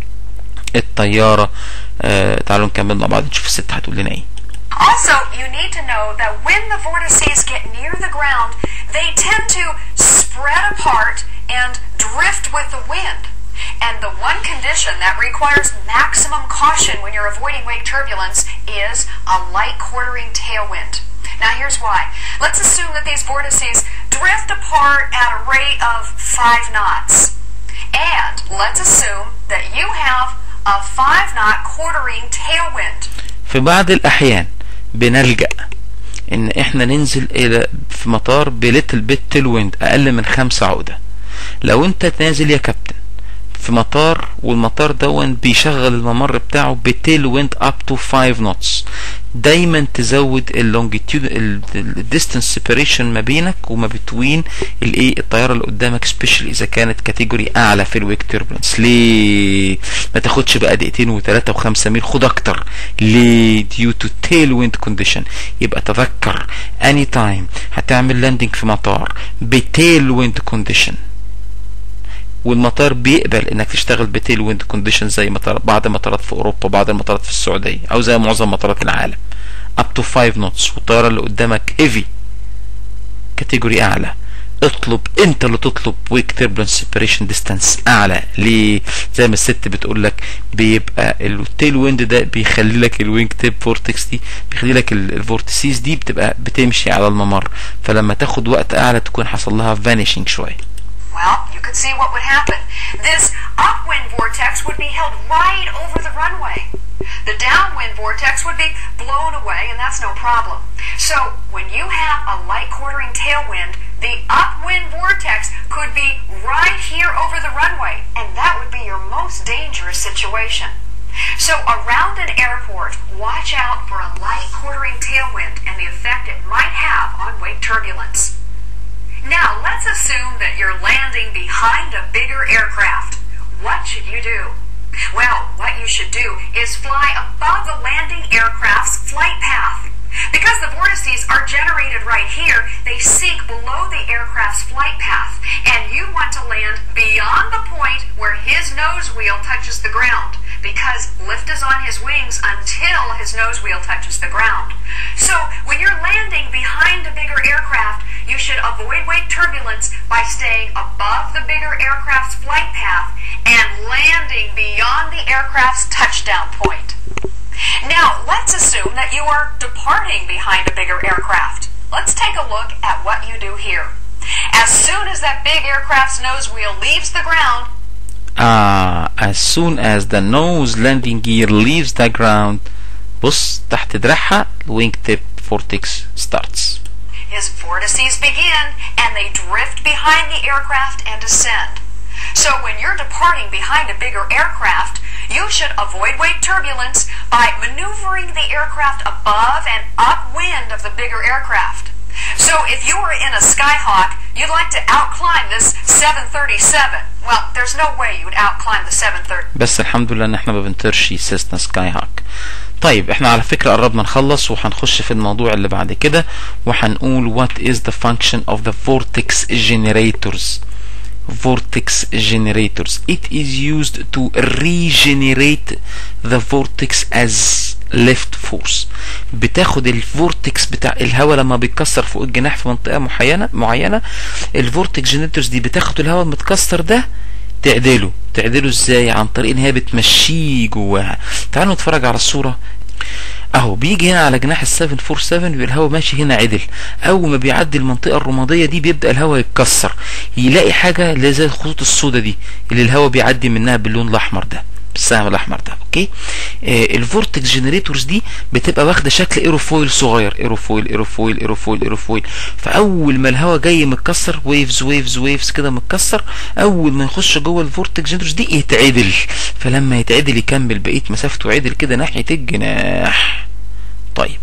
الطياره آه تعالوا نكمل مع بعض نشوف الست هتقول لنا ايه Also, you need to know that when the vortices get near the ground, they tend to spread apart and drift with the wind. And the one condition that requires maximum caution when you're avoiding wake turbulence is a light quartering tailwind. Now here's why. Let's assume that these vortices drift apart at a rate of 5 knots. And let's assume that you have a 5 knot quartering tailwind. في بعض الأحيان بنلجأ إن إحنا ننزل إلى في مطار بليتل بيت تيل ويند أقل من خمسة عقدة لو أنت نازل يا كابتن في مطار والمطار دون بيشغل الممر بتاعه بتيل ويند اب تو 5 نوتس دايما تزود اللونجيتيود الديستنس سيبريشن ما بينك وما بتوين الايه الطياره اللي قدامك سبيشال اذا كانت كاتيجوري اعلى في الويك توربulence ليه ما تاخدش بقى دقيقتين وثلاثه وخمسه ميل خد اكتر ليه ديو تو تيل ويند كونديشن يبقى تذكر اني تايم هتعمل لاندنج في مطار بتيل ويند كونديشن والمطار بيقبل انك تشتغل بتيل ويند كونديشن زي مطار بعض المطارات في اوروبا بعض المطارات في السعوديه او زي معظم مطارات العالم اب تو 5 نوتس والطياره اللي قدامك هيفي كاتيجوري اعلى اطلب انت اللي تطلب ويك تيربلنس سيبريشن ديستانس اعلى ليه زي ما الست بتقول لك بيبقى التيل ويند ده بيخلي لك الوينج تيب فورتكس دي بيخلي لك الفورتسيز دي بتبقى بتمشي على الممر فلما تاخد وقت اعلى تكون حصل لها فانيشنج شويه Well, you could see what would happen. This upwind vortex would be held right over the runway. The downwind vortex would be blown away, and that's no problem. So, when you have a light quartering tailwind, the upwind vortex could be right here over the runway, and that would be your most dangerous situation. So, around an airport, watch out for a light quartering tailwind and the effect it might have on wake turbulence. Now, let's assume that you're landing behind a bigger aircraft. What should you do? Well, what you should do is fly above the landing aircraft's flight path. Because the vortices are generated right here, they sink below the aircraft's flight path, and you want to land beyond the point where his nose wheel touches the ground, because lift is on his wings until his nose wheel touches the ground. So, when you're landing behind a bigger aircraft, you should avoid wake turbulence by staying above the bigger aircraft's flight path and landing beyond the aircraft's touchdown point. Now, let's assume that you are departing behind a bigger aircraft. Let's take a look at what you do here. As soon as that big aircraft's nose wheel leaves the ground, آه as soon as the nose landing gear leaves the ground بص تحت دراعها الوينج تيب فورتكس starts his vortices begin and they drift behind the aircraft and descend. So when you're departing behind a bigger aircraft, you should avoid wake turbulence by maneuvering the aircraft above and upwind of the bigger aircraft. So if you were in a Skyhawk, you'd like to outclimb this 737. Well, there's no way you would outclimb the 730. بس الحمد لله ان احنا ما بنطيرش سيسنا سكاي هاك طيب احنا على فكرة قربنا نخلص وهنخش في الموضوع اللي بعد كده وهنقول what is the function of the vortex generators vortex generators it is used to regenerate the vortex as lift force بتاخد الفورتكس بتاع الهواء لما بيتكسر فوق الجناح في منطقه معينه معينه الفورتكس جنريتورز دي بتاخد الهواء المتكسر ده تعدله تعدله ازاي عن طريق ان هي بتمشيه جواها تعالوا نتفرج على الصوره اهو بيجي هنا على جناح ال 747 يبقى الهواء ماشي هنا عدل اول ما بيعدي المنطقه الرماديه دي بيبدا الهواء يتكسر يلاقي حاجه اللي زي الخطوط السوداء دي اللي الهواء بيعدي منها باللون الاحمر ده بالسهم الاحمر ده اوكي آه الفورتكس جنريتورز دي بتبقى واخده شكل ايروفويل صغير ايروفويل ايروفويل ايروفويل ايروفويل فاول ما الهواء جاي متكسر ويفز ويفز ويفز كده متكسر اول ما يخش جوه الفورتكس جنريتورز دي يتعدل فلما يتعدل يكمل بقيه مسافته عدل كده ناحيه الجناح طيب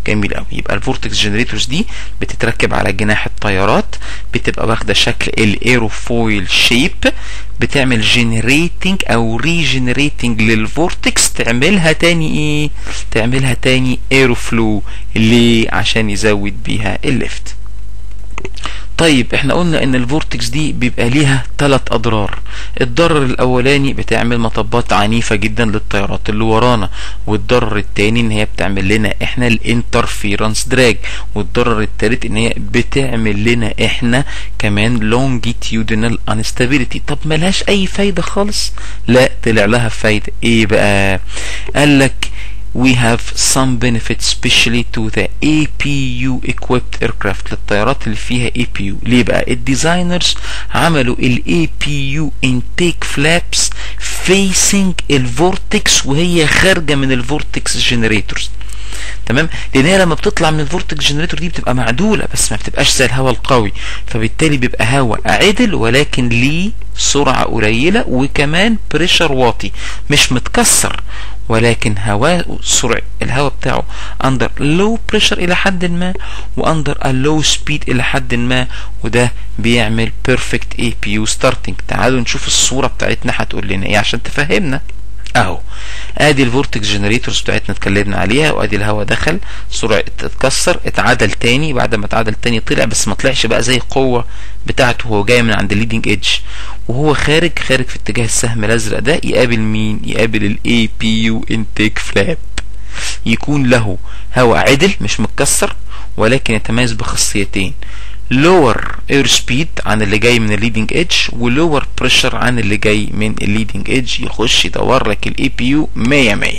جميل قوي يبقى الفورتكس جنريتورز دي بتتركب على جناح الطيارات بتبقى واخده شكل الايروفويل شيب بتعمل جنريتنج او ريجنريتنج للفورتكس تعملها تاني ايه تعملها تاني ايروفلو ليه عشان يزود بيها الليفت طيب احنا قلنا ان الفورتكس دي بيبقى ليها ثلاث اضرار الضرر الاولاني بتعمل مطبات عنيفة جدا للطيارات اللي ورانا والضرر التاني ان هي بتعمل لنا احنا الانترفيرنس دراج والضرر التالت ان هي بتعمل لنا احنا كمان لونجيتيودينال انستابيليتي طب ملهاش اي فايدة خالص لا طلع لها فايدة ايه بقى قال لك we have some benefits especially to the APU equipped aircraft للطيارات اللي فيها APU ليه بقى الديزاينرز عملوا ال APU intake flaps facing الفورتكس وهي خارجة من الفورتكس جنريتورز تمام لان هي لما بتطلع من الفورتكس جنريتور دي بتبقى معدوله بس ما بتبقاش زي الهواء القوي فبالتالي بيبقى هواء عدل ولكن ليه سرعه قليله وكمان بريشر واطي مش متكسر ولكن هواء سرعة الهواء بتاعه اندر لو بريشر الى حد ما واندر لو سبيد الى حد ما وده بيعمل بيرفكت اي بي يو ستارتنج تعالوا نشوف الصوره بتاعتنا هتقول لنا ايه عشان تفهمنا اهو ادي الفورتكس جنريتورز بتاعتنا اتكلمنا عليها وادي الهواء دخل سرعه اتكسر اتعدل تاني بعد ما اتعدل تاني طلع بس ما طلعش بقى زي القوه بتاعته وهو جاي من عند الليدنج ايدج وهو خارج خارج في اتجاه السهم الازرق ده يقابل مين يقابل الاي بي يو انتيك فلاب يكون له هواء عدل مش متكسر ولكن يتميز بخاصيتين lower air speed عن اللي جاي من الليدنج ايدج ولور بريشر عن اللي جاي من الليدنج ايدج يخش يدور لك الاي بي يو 100 100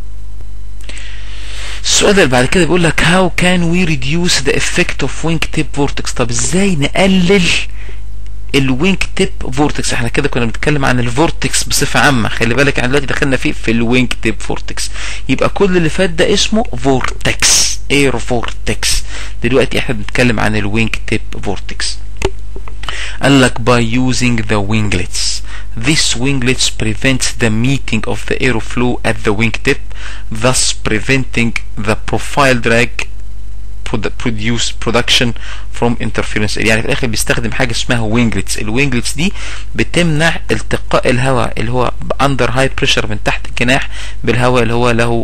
السؤال اللي بعد كده بيقول لك how can we reduce the effect of wing tip vortex طب ازاي نقلل الوينج تيب فورتكس احنا كده كنا بنتكلم عن الفورتكس بصفه عامه خلي بالك احنا دلوقتي دخلنا فيه في الوينج تيب فورتكس يبقى كل اللي فات ده اسمه فورتكس اير فورتكس دلوقتي احنا بنتكلم عن الوينج تيب فورتكس قال لك by using the winglets This winglets prevents the meeting of the airflow at the wingtip thus preventing the profile drag produce production from interference يعني في الاخر بيستخدم حاجه اسمها وينجلتس الوينجلتس دي بتمنع التقاء الهواء اللي هو اندر هاي بريشر من تحت الجناح بالهواء اللي هو له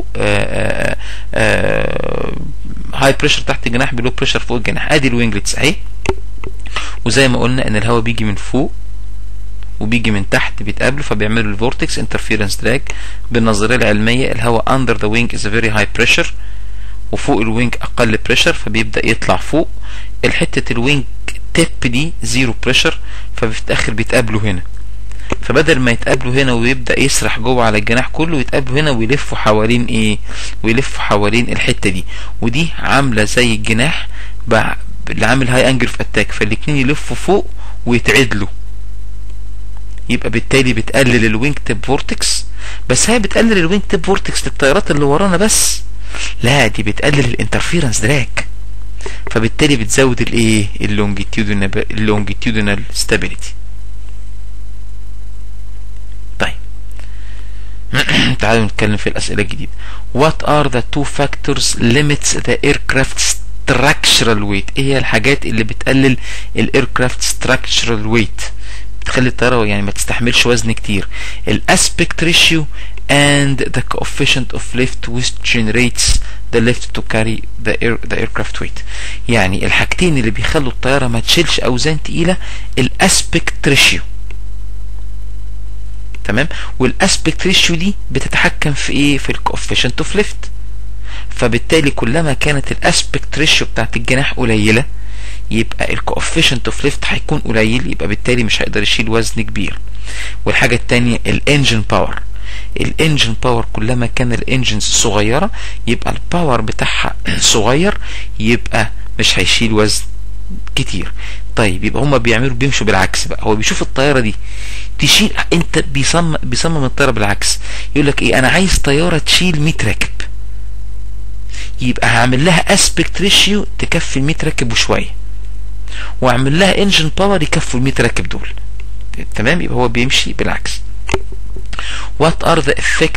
هاي بريشر تحت الجناح بلو بريشر فوق الجناح ادي الوينجلتس اهي وزي ما قلنا ان الهواء بيجي من فوق وبيجي من تحت بيتقابلوا فبيعملوا الفورتكس انترفيرنس دراج بالنظريه العلميه الهواء اندر ذا وينج از فيري هاي بريشر وفوق الوينج اقل بريشر فبيبدا يطلع فوق الحته الوينج تيب دي زيرو بريشر ففي الاخر بيتقابلوا هنا فبدل ما يتقابلوا هنا ويبدا يسرح جوه على الجناح كله يتقابلوا هنا ويلفوا حوالين ايه ويلفوا حوالين الحته دي ودي عامله زي الجناح اللي عامل هاي انجل في اتاك فالاتنين يلفوا فوق ويتعدلوا يبقى بالتالي بتقلل الوينج تيب فورتكس بس هي بتقلل الوينج تيب فورتكس للطيارات اللي ورانا بس لا دي بتقلل الانترفيرنس دراج فبالتالي بتزود الايه اللونجيتيودنال اللونجيتيودنال ستابيليتي طيب تعالوا نتكلم في الاسئله الجديده what are the two factors limits the aircraft structural weight ايه هي الحاجات اللي بتقلل الايركرافت structural weight بتخلي الطياره يعني ما تستحملش وزن كتير الاسبكت ريشيو and the coefficient of lift which generates the lift to carry the air the aircraft weight يعني الحاجتين اللي بيخلوا الطياره ما تشيلش اوزان تقيله الاسبكت ريشيو تمام والاسبكت ريشيو دي بتتحكم في ايه في الكوفيشنت اوف ليفت فبالتالي كلما كانت الاسبكت ريشيو بتاعت الجناح قليله يبقى الكوفيشنت اوف ليفت هيكون قليل يبقى بالتالي مش هيقدر يشيل وزن كبير والحاجه الثانيه الانجن باور الانجن باور كلما كان الانجنز صغيره يبقى الباور بتاعها صغير يبقى مش هيشيل وزن كتير طيب يبقى هما بيعملوا بيمشوا بالعكس بقى هو بيشوف الطياره دي تشيل انت بيصمم بيصمم الطياره بالعكس يقول لك ايه انا عايز طياره تشيل 100 راكب يبقى هعمل لها اسبكت ريشيو تكفي ال 100 راكب وشويه واعمل لها انجن باور يكفوا ال 100 راكب دول تمام يبقى هو بيمشي بالعكس what are the effect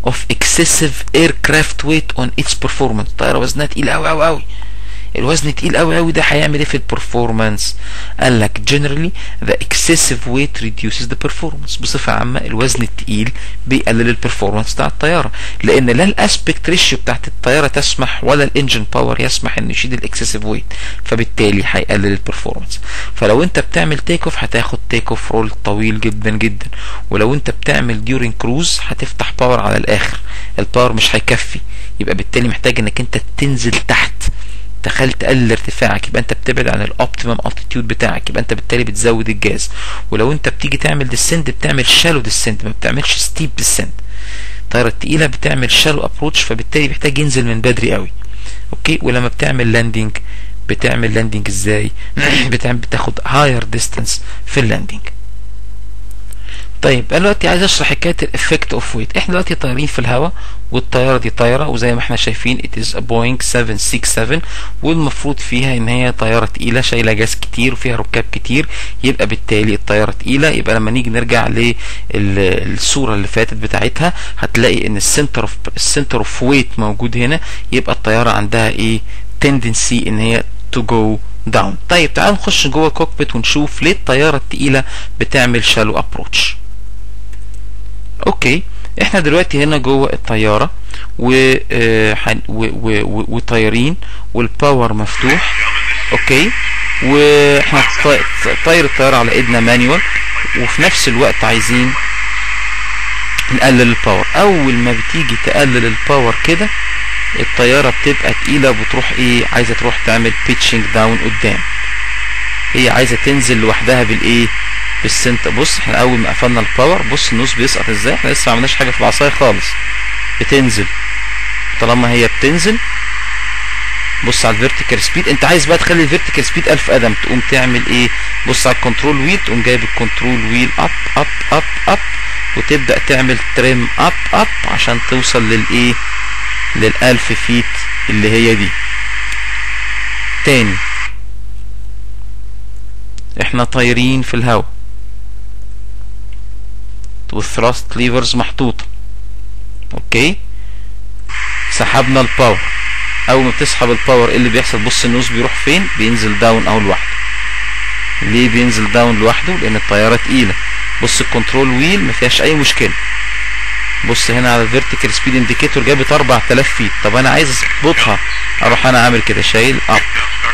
of excessive aircraft weight on its performance الطياره وزنها تقيل قوي قوي قوي الوزن تقيل قوي قوي ده هيعمل ايه في البرفورمانس قال لك generally the excessive weight reduces the performance بصفه عامه الوزن التقيل بيقلل البرفورمانس بتاع الطياره لان لا الاسبكت ريشيو بتاعت الطياره تسمح ولا الانجن باور يسمح انه يشيل الاكسسيف ويت فبالتالي هيقلل البرفورمانس فلو انت بتعمل تيك اوف هتاخد تيك اوف رول طويل جدا جدا ولو انت بتعمل ديورنج كروز هتفتح باور على الاخر الباور مش هيكفي يبقى بالتالي محتاج انك انت تنزل تحت تخيل تقلل ارتفاعك يبقى انت بتبعد عن الاوبتيمم التيتيود بتاعك يبقى انت بالتالي بتزود الجاز ولو انت بتيجي تعمل ديسنت بتعمل شالو ديسنت ما بتعملش ستيب ديسنت الطياره التقيله بتعمل شالو ابروتش فبالتالي بيحتاج ينزل من بدري قوي اوكي ولما بتعمل لاندنج بتعمل لاندنج ازاي بتعمل بتاخد هاير ديستانس في اللاندنج طيب انا دلوقتي عايز اشرح حكايه الافكت اوف ويت احنا دلوقتي طايرين في الهواء والطياره دي طايره وزي ما احنا شايفين ات از بوينج 767 والمفروض فيها ان هي طياره تقيله شايله جاز كتير وفيها ركاب كتير يبقى بالتالي الطياره تقيله يبقى لما نيجي نرجع للصوره اللي فاتت بتاعتها هتلاقي ان السنتر اوف السنتر اوف ويت موجود هنا يبقى الطياره عندها ايه تندنسي ان هي تو جو داون طيب تعالوا نخش جوه الكوكبيت ونشوف ليه الطياره التقيله بتعمل شالو ابروتش اوكي احنا دلوقتي هنا جوه الطياره و وطايرين والباور مفتوح اوكي واحنا طاير الطياره على ايدنا مانيوال وفي نفس الوقت عايزين نقلل الباور اول ما بتيجي تقلل الباور كده الطياره بتبقى تقيله وبتروح ايه عايزه تروح تعمل بيتشنج داون قدام هي عايزه تنزل لوحدها بالايه بالسنت بص احنا اول ما قفلنا الباور بص النص بيسقط ازاي احنا لسه ما عملناش حاجه في العصايه خالص بتنزل طالما هي بتنزل بص على الفيرتيكال سبيد انت عايز بقى تخلي الفيرتيكال سبيد 1000 قدم تقوم تعمل ايه بص على الكنترول ويل تقوم جايب الكنترول ويل اب اب اب اب وتبدا تعمل تريم اب اب عشان توصل للايه للألف فيت اللي هي دي تاني احنا طايرين في الهواء والثراست ليفرز محطوطة اوكي سحبنا الباور اول ما بتسحب الباور ايه اللي بيحصل بص النوز بيروح فين بينزل داون اهو لوحده ليه بينزل داون لوحده لان الطياره تقيله بص الكنترول ويل ما فيهاش اي مشكله بص هنا على الفيرتيكال سبيد انديكيتور جابت 4000 فيت طب انا عايز اظبطها اروح انا عامل كده شايل اب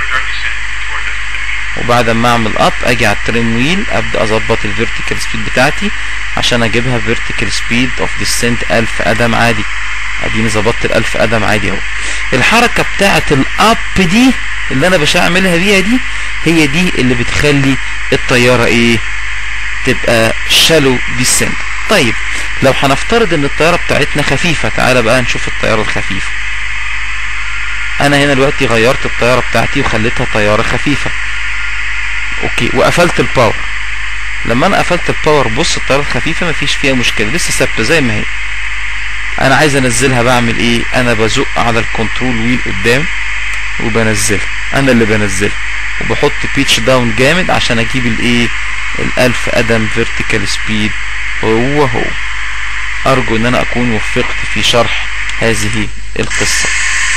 وبعد ما اعمل اب اجي على التريم ويل ابدا اظبط الفيرتيكال سبيد بتاعتي عشان اجيبها فيرتيكال سبيد اوف ديسنت 1000 قدم عادي اديني ظبطت ال 1000 قدم عادي اهو الحركه بتاعه الاب دي اللي انا بشعملها بيها دي هي دي اللي بتخلي الطياره ايه تبقى شالو ديسنت طيب لو هنفترض ان الطياره بتاعتنا خفيفه تعالى بقى نشوف الطياره الخفيفه انا هنا دلوقتي غيرت الطياره بتاعتي وخليتها طياره خفيفه اوكي وقفلت الباور لما انا قفلت الباور بص الطياره الخفيفه مفيش فيها مشكله لسه ثابته زي ما هي انا عايز انزلها بعمل ايه انا بزق على الكنترول ويل قدام وبنزلها انا اللي بنزلها وبحط بيتش داون جامد عشان اجيب الايه الالف قدم فيرتيكال سبيد هو هو ارجو ان انا اكون وفقت في شرح هذه القصه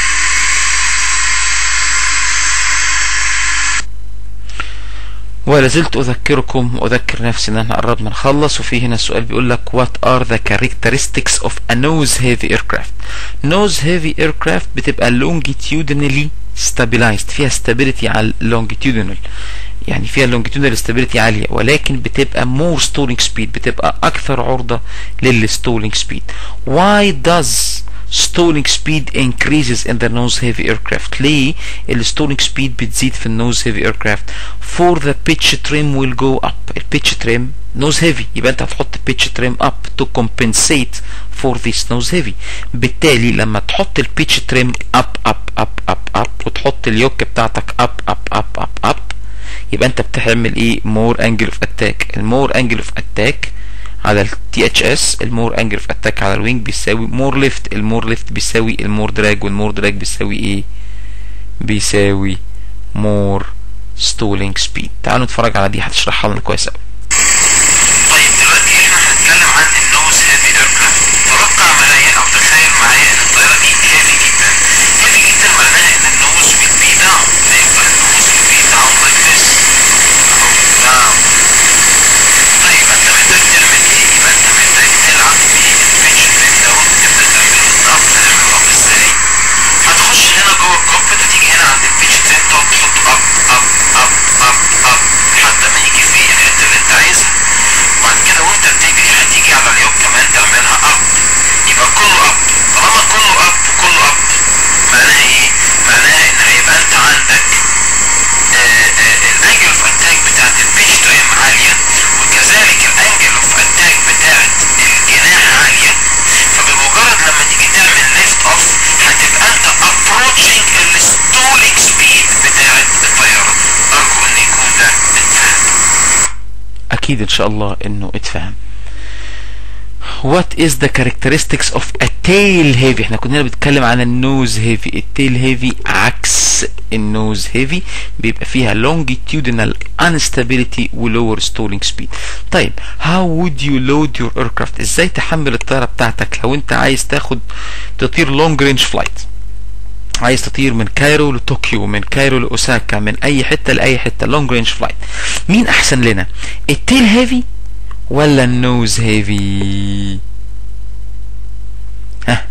ولا زلت اذكركم واذكر نفسي ان احنا قربنا نخلص وفي هنا سؤال بيقول لك what are the characteristics of a nose heavy aircraft nose heavy aircraft بتبقى longitudinally stabilized فيها stability على longitudinal يعني فيها longitudinal stability عالية ولكن بتبقى more stalling speed بتبقى أكثر عرضة للstalling speed why does stalling speed increases in the nose heavy aircraft ليه ال stalling speed بتزيد في النوز heavy aircraft for the pitch trim will go up ال pitch trim nose heavy يبقى انت هتحط pitch trim up to compensate for this nose heavy بالتالي لما تحط ال pitch trim up up up up up وتحط اليوك بتاعتك up up up up up يبقى انت بتعمل ايه more angle of attack المور angle of attack على التي اتش اس المور انجل اوف اتاك على الوينج بيساوي مور ليفت المور ليفت بيساوي المور دراج والمور دراج بيساوي ايه بيساوي مور ستولينج سبيد تعالوا نتفرج على دي هتشرحها لنا كويس قوي طيب دلوقتي احنا هنتكلم عن النوز هيفي ايركرافت توقع معايا او بتاعت البيتش تريم عالية وكذلك الانجل اوف اتاك بتاعت الجناح عالية فبمجرد لما تيجي تعمل ليفت اوف هتبقى انت approaching الستولينج سبيد بتاعت الطيارة ارجو ان يكون ده اتفهم اكيد ان شاء الله انه اتفهم What is the characteristics of a tail heavy احنا كنا بنتكلم عن النوز heavy التيل heavy عكس النوز heavy بيبقى فيها longitudinal instability و lower stalling speed طيب how would you load your aircraft ازاي تحمل الطيارة بتاعتك لو انت عايز تاخد تطير long range flight عايز تطير من كايرو لطوكيو من كايرو لاوساكا من اي حتة لاي حتة لونج رينج فلايت مين احسن لنا التيل هيفي ولا النوز هيفي ها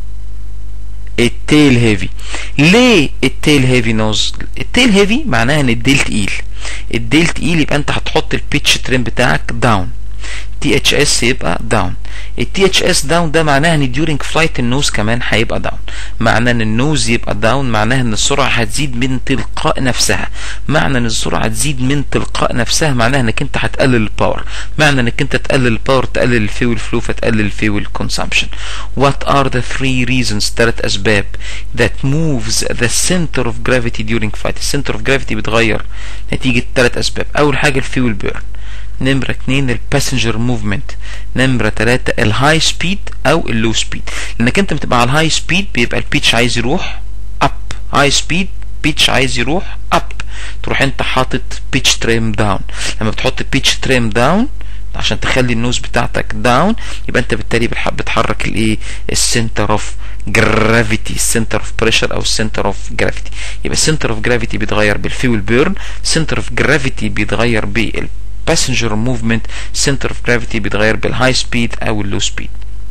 التيل هيفي ليه التيل هيفي نوز التيل هيفي معناها ان الديل تقيل الديل تقيل يبقى انت هتحط البيتش ترين بتاعك داون تي اتش اس يبقى داون التي اتش اس داون ده معناها ان ديورنج فلايت النوز كمان هيبقى داون معناه ان النوز يبقى داون معناها ان السرعه هتزيد من تلقاء نفسها معنى ان السرعه تزيد من تلقاء نفسها معناها انك انت هتقلل الباور معنى انك انت تقلل الباور تقلل الفيول فلو فتقلل الفيول كونسامشن what are the three reasons ثلاث اسباب that moves the center of gravity during flight السنتر اوف جرافيتي بيتغير نتيجه ثلاث اسباب اول حاجه الفيول بيرن نمرة اتنين الباسنجر موفمنت نمرة تلاتة الهاي سبيد او اللو سبيد لانك انت بتبقى على الهاي سبيد بيبقى البيتش عايز يروح اب هاي سبيد بيتش عايز يروح اب تروح انت حاطط بيتش تريم داون لما بتحط بيتش تريم داون عشان تخلي النوز بتاعتك داون يبقى انت بالتالي بتحرك الايه السنتر اوف جرافيتي السنتر اوف بريشر او السنتر اوف جرافيتي يبقى السنتر اوف جرافيتي بيتغير بالفيول بيرن السنتر اوف جرافيتي بيتغير بال passenger movement center of gravity بيتغير بالهاي سبيد او اللو سبيد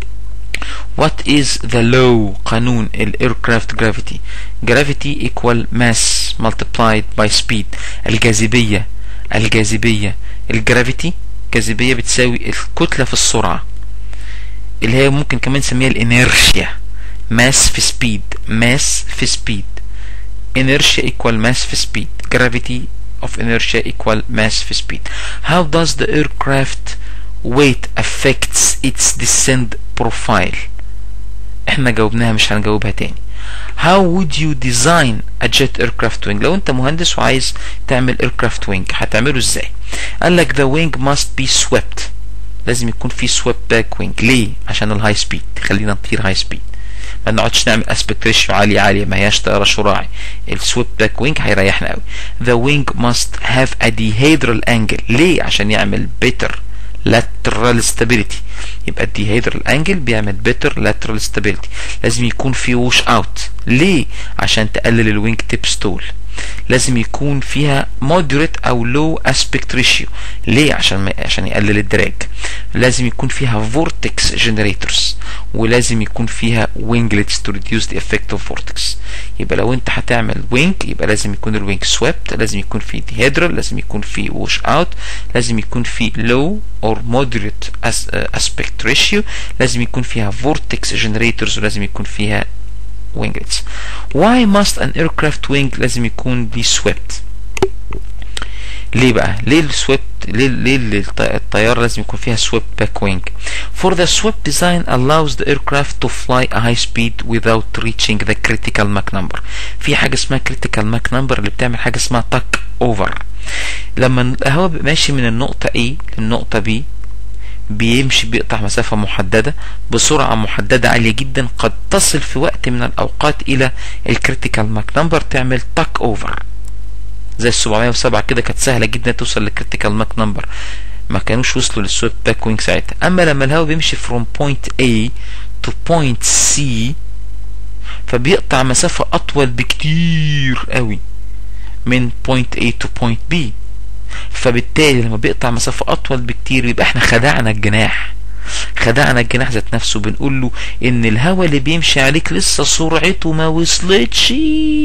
what is the law قانون ال aircraft gravity gravity equal mass multiplied by speed الجاذبية الجاذبية الجرافيتي جاذبية بتساوي الكتلة في السرعة اللي هي ممكن كمان نسميها الانيرشيا mass في speed mass في speed inertia equal mass في speed gravity of inertia equal mass في speed how does the aircraft weight affects its descent profile احنا جاوبناها مش هنجاوبها تاني how would you design a jet aircraft wing لو انت مهندس وعايز تعمل aircraft wing هتعمله ازاي قال لك the wing must be swept لازم يكون في swept back wing ليه عشان الهاي سبيد خلينا نطير هاي سبيد ما نقعدش نعمل اسبكت ريشيو عالية عالية ما هياش طيارة شراعي السويب باك وينج هيريحنا قوي the wing must have a dihedral angle ليه عشان يعمل better lateral stability يبقى الديهيدرال انجل بيعمل better lateral stability لازم يكون في ووش اوت ليه عشان تقلل الوينج تيب ستول لازم يكون فيها moderate او low aspect ratio ليه عشان ما عشان يقلل الدراج لازم يكون فيها vortex generators ولازم يكون فيها winglets to reduce the effect of vortex يبقى لو انت هتعمل wing يبقى لازم يكون الوينج swept لازم يكون في dihedral لازم يكون في wash out لازم يكون في low or moderate as, uh, aspect ratio لازم يكون فيها vortex generators ولازم يكون فيها winglets why must an aircraft wing لازم يكون be swept ليه بقى ليه السويبت ليه ليه الطيارة لازم يكون فيها swept back wing for the swept design allows the aircraft to fly a high speed without reaching the critical Mach number في حاجة اسمها critical Mach number اللي بتعمل حاجة اسمها tuck over لما الهواء ماشي من النقطة A للنقطة B بيمشي بيقطع مسافة محددة بسرعة محددة عالية جدا قد تصل في وقت من الأوقات إلى الكريتيكال ماك نمبر تعمل تاك أوفر زي ال 707 كده كانت سهلة جدا توصل للكريتيكال ماك نمبر ما كانوش وصلوا للسويب باك وينج ساعتها أما لما الهواء بيمشي from point A to point C فبيقطع مسافة أطول بكتير قوي من point A to point B فبالتالي لما بيقطع مسافة أطول بكتير يبقى احنا خدعنا الجناح خدعنا الجناح ذات نفسه بنقول له ان الهواء اللي بيمشي عليك لسه سرعته ما وصلتش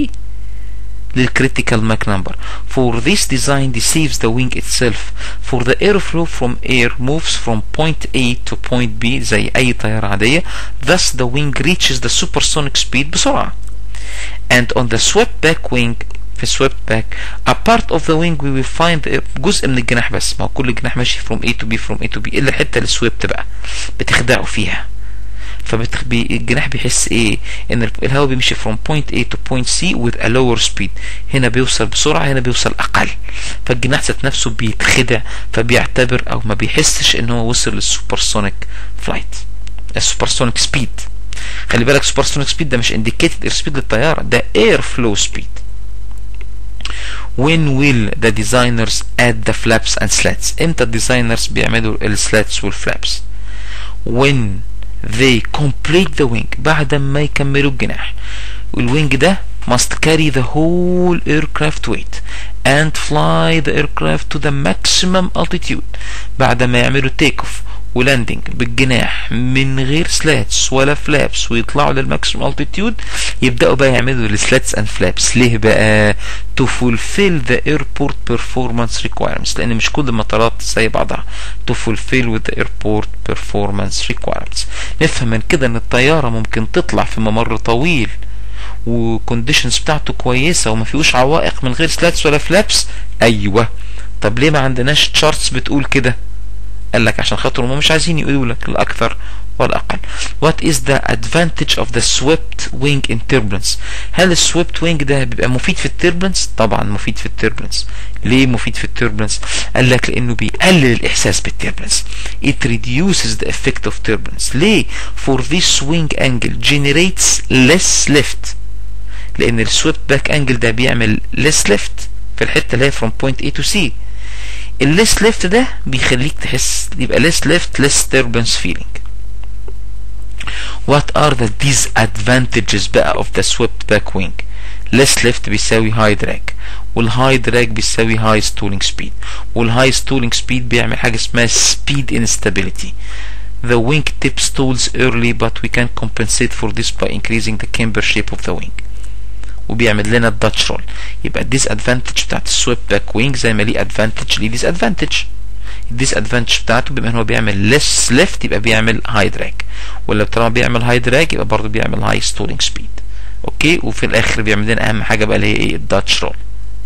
للكريتيكال ماك نمبر for this design deceives the wing itself for the airflow from air moves from point A to point B زي اي طيارة عادية thus the wing reaches the supersonic speed بسرعة and on the swept back wing في السويبت باك a part of the wing we will find جزء من الجناح بس ما هو كل جناح ماشي from A to B from A to B الا الحته اللي السويبت بقى بتخدعه فيها فالجناح بيحس ايه ان الهواء بيمشي from point A to point C with a lower speed هنا بيوصل بسرعة هنا بيوصل اقل فالجناح ذات نفسه بيتخدع فبيعتبر او ما بيحسش ان هو وصل للسوبرسونيك فلايت السوبرسونيك سبيد خلي بالك سوبرسونيك سبيد ده مش انديكيتد اير سبيد للطيارة ده اير فلو سبيد when will the designers add the flaps and slats امتى الديزاينرز بيعملوا السلاتس والفلابس when they complete the wing بعد ما يكملوا الجناح والوينج ده must carry the whole aircraft weight and fly the aircraft to the maximum altitude بعد ما يعملوا take off ولاندنج بالجناح من غير سلاتس ولا فلابس ويطلعوا للماكسيمم التيتيود يبداوا بقى يعملوا السلاتس اند فلابس ليه بقى to fulfill the airport performance requirements لان مش كل المطارات زي بعضها to fulfill with the airport performance requirements نفهم من كده ان الطياره ممكن تطلع في ممر طويل وكونديشنز بتاعته كويسه وما فيهوش عوائق من غير سلاتس ولا فلابس ايوه طب ليه ما عندناش تشارتس بتقول كده قال لك عشان خاطر هم مش عايزين يقولوا لك الاكثر والاقل what is the advantage of the swept wing in turbulence هل السويبت وينج ده بيبقى مفيد في التربلنس طبعا مفيد في التربلنس ليه مفيد في التربلنس قال لك لانه بيقلل الاحساس بالتربلنس it reduces the effect of turbulence ليه for this wing angle generates less lift لان السويبت باك انجل ده بيعمل less lift في الحته اللي هي from point A to C الليس ليفت ده بيخليك تحس يبقى less lift less turbulence feeling what are the disadvantages بقى of the swept back wing less lift بيساوي high drag والهاي دراج بيساوي high stalling speed والهاي stalling speed بيعمل حاجة اسمها speed instability the wing tip stalls early but we can compensate for this by increasing the camber shape of the wing وبيعمل لنا الداتش رول يبقى الديس ادفانتج بتاعت السويب باك وينج زي ما ليه ادفانتج ليه ديس ادفانتج الديس ادفانتج بتاعته بما ان هو بيعمل ليس ليفت يبقى بيعمل هاي دراج ولا طالما بيعمل هاي دراج يبقى برضه بيعمل هاي ستولينج سبيد اوكي وفي الاخر بيعمل لنا اهم حاجه بقى اللي هي ايه الداتش رول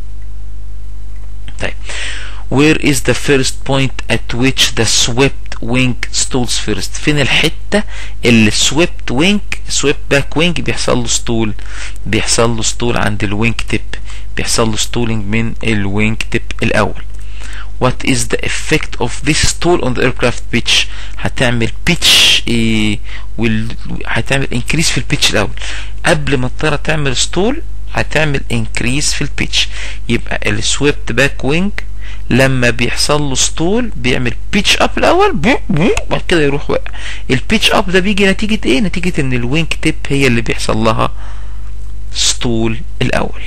طيب where is the first point at which the swept wing stalls first فين الحته اللي السويبت وينج سويبت باك وينج بيحصل له ستول بيحصل له ستول عند الوينج تيب بيحصل له ستولينج من الوينج تيب الاول what is the effect of this stall on the aircraft pitch هتعمل pitch إيه وال... هتعمل increase في البيتش الاول قبل ما الطياره تعمل ستول هتعمل increase في البيتش يبقى السويبت باك وينج لما بيحصل له ستول بيعمل بيتش اب الاول بعد كده يروح واقع البيتش اب ده بيجي نتيجه ايه نتيجه ان الوينج تيب هي اللي بيحصل لها ستول الاول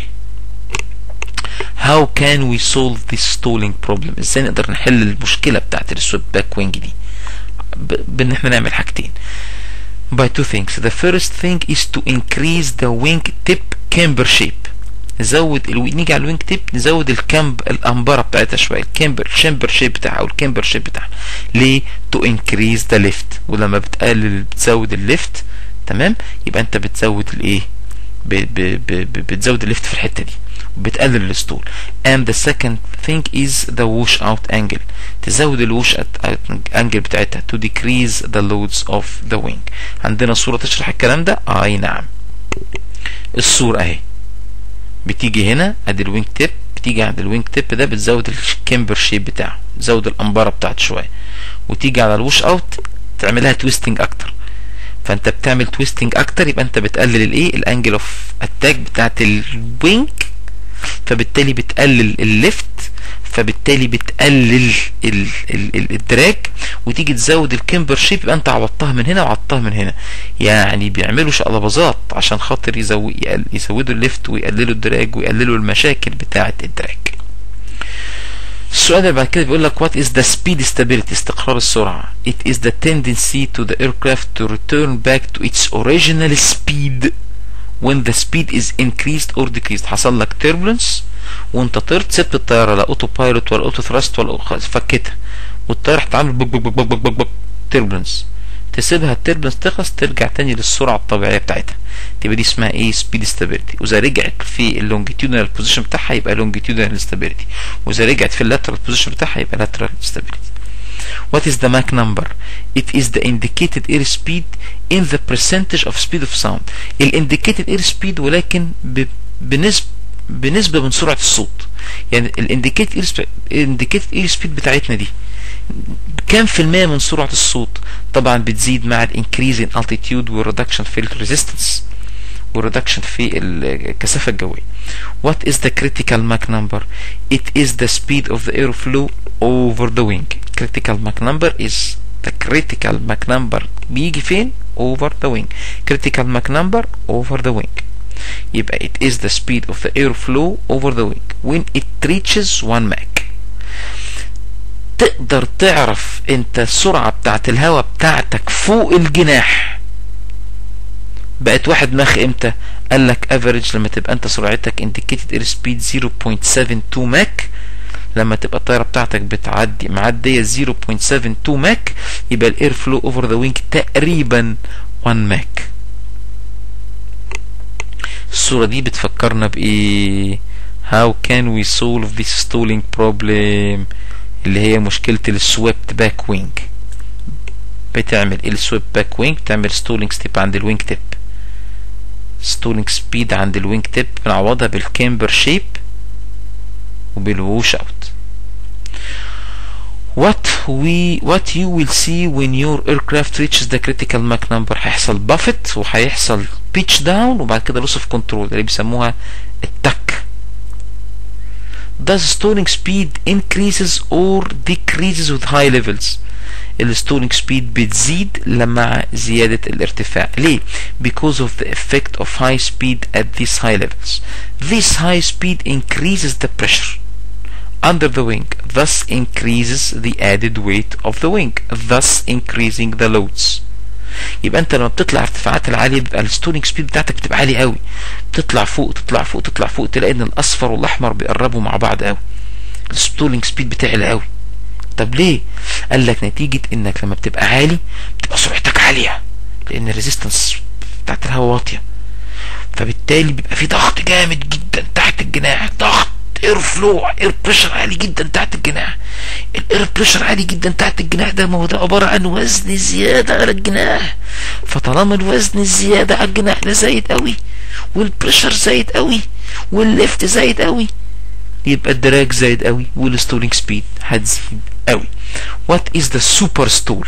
how can we solve this stalling problem ازاي نقدر نحل المشكله بتاعت السويب باك وينج دي بان احنا نعمل حاجتين by two things the first thing is to increase the wing tip camber shape نزود الو... نيجي على الوينج تيب نزود الكامب الانبره بتاعتها شويه الكامبر الشامبر شيب بتاعها او الكامبر شيب بتاعها ليه تو انكريز ذا ليفت ولما بتقلل بتزود الليفت تمام يبقى انت بتزود الايه ب... ب... ب... ب... بتزود الليفت في الحته دي بتقلل الستول and the second thing is the wash out angle تزود الوش انجل بتاعتها to decrease the loads of the wing عندنا صورة تشرح الكلام ده اي نعم الصورة اهي بتيجي هنا ادي الوينج تيب بتيجي عند الوينج تيب ده بتزود الكمبر شيب بتاعه تزود الانباره بتاعته شويه وتيجي على الوش اوت تعملها تويستنج اكتر فانت بتعمل تويستنج اكتر يبقى انت بتقلل الايه الانجل اوف اتاك بتاعت الوينج فبالتالي بتقلل الليفت فبالتالي بتقلل ال ال ال الدراج وتيجي تزود الكمبر شيب يبقى انت عوضتها من هنا وعوضتها من هنا يعني بيعملوا شقلباظات عشان خاطر يزو يزودوا الليفت ويقللوا الدراج ويقللوا المشاكل بتاعه الدراج السؤال اللي بعد كده بيقول لك what is the speed stability استقرار السرعة it is the tendency to the aircraft to return back to its original speed when the speed is increased or decreased حصل لك turbulence وانت طرت سبت الطيارة لا اوتو بايلوت ولا اوتو ثراست ولا فكتها والطيارة هتعمل بك بك بك بك بك بك turbulence تسيبها التربلنس تخلص ترجع تاني للسرعه الطبيعيه بتاعتها تبقى دي اسمها ايه سبيد ستابيليتي واذا رجعت في اللونجيتيودنال بوزيشن بتاعها يبقى لونجيتيودنال ستابيليتي واذا رجعت في اللاترال بوزيشن بتاعها يبقى لاترال ستابيليتي What is the Mach number? It is the indicated air speed in the percentage of speed of sound. ال indicated air speed ولكن ب- بنسبة بنسبة من سرعة الصوت. يعني ال indicated air speed, indicated air speed بتاعتنا دي كام في المية من سرعة الصوت؟ طبعا بتزيد مع ال increase in altitude وال reduction في ال resistance والريدكشن في الكثافة الجوية. What is the critical Mach number? It is the speed of the airflow over the wing. Critical Mach number is the critical Mach number بيجي فين؟ over the wing. Critical Mach number over the wing. يبقى it is the speed of the airflow over the wing when it reaches 1 Mach. تقدر تعرف انت السرعة بتاعت الهواء بتاعتك فوق الجناح بقت واحد ماخ امتى قال لك افريج لما تبقى انت سرعتك indicated air speed 0.72 ماك لما تبقى الطياره بتاعتك بتعدي معديه 0.72 ماك يبقى الاير فلو اوفر ذا وينج تقريبا 1 ماك الصوره دي بتفكرنا بايه how can we solve this stalling problem اللي هي مشكله السويبت باك وينج بتعمل ايه السويب باك وينج بتعمل ستولينج ستيب عند الوينج تيب ستولينج سبيد عند الوينج تيب بنعوضها بالكامبر شيب وبالووش اوت what we what you will see when your aircraft reaches the critical Mach number هيحصل buffet وهيحصل pitch down وبعد كده loss of control اللي بيسموها التك Does stalling speed increases or decreases with high levels الستولينج سبيد بتزيد مع زيادة الارتفاع ليه؟ because of the effect of high speed at these high levels this high speed increases the pressure under the wing thus increases the added weight of the wing thus increasing the loads يبقى انت لما بتطلع ارتفاعات العاليه بيبقى الستولينج سبيد بتاعتك بتبقى عاليه قوي تطلع فوق تطلع فوق تطلع فوق تلاقي ان الاصفر والاحمر بيقربوا مع بعض قوي الستولينج سبيد بتعلى قوي طب ليه قال لك نتيجة انك لما بتبقى عالي بتبقى سرعتك عالية لان الريزيستنس بتاعت الهواء واطية فبالتالي بيبقى في ضغط جامد جدا تحت الجناح ضغط اير فلو اير بريشر عالي جدا تحت الجناح الاير بريشر عالي جدا تحت الجناح ده ما هو ده عبارة عن وزن زيادة على الجناح فطالما الوزن الزيادة على الجناح ده زايد قوي والبريشر زايد قوي والليفت زايد قوي يبقى الدراج زايد قوي والستولينج سبيد هتزيد قوي what is the super stall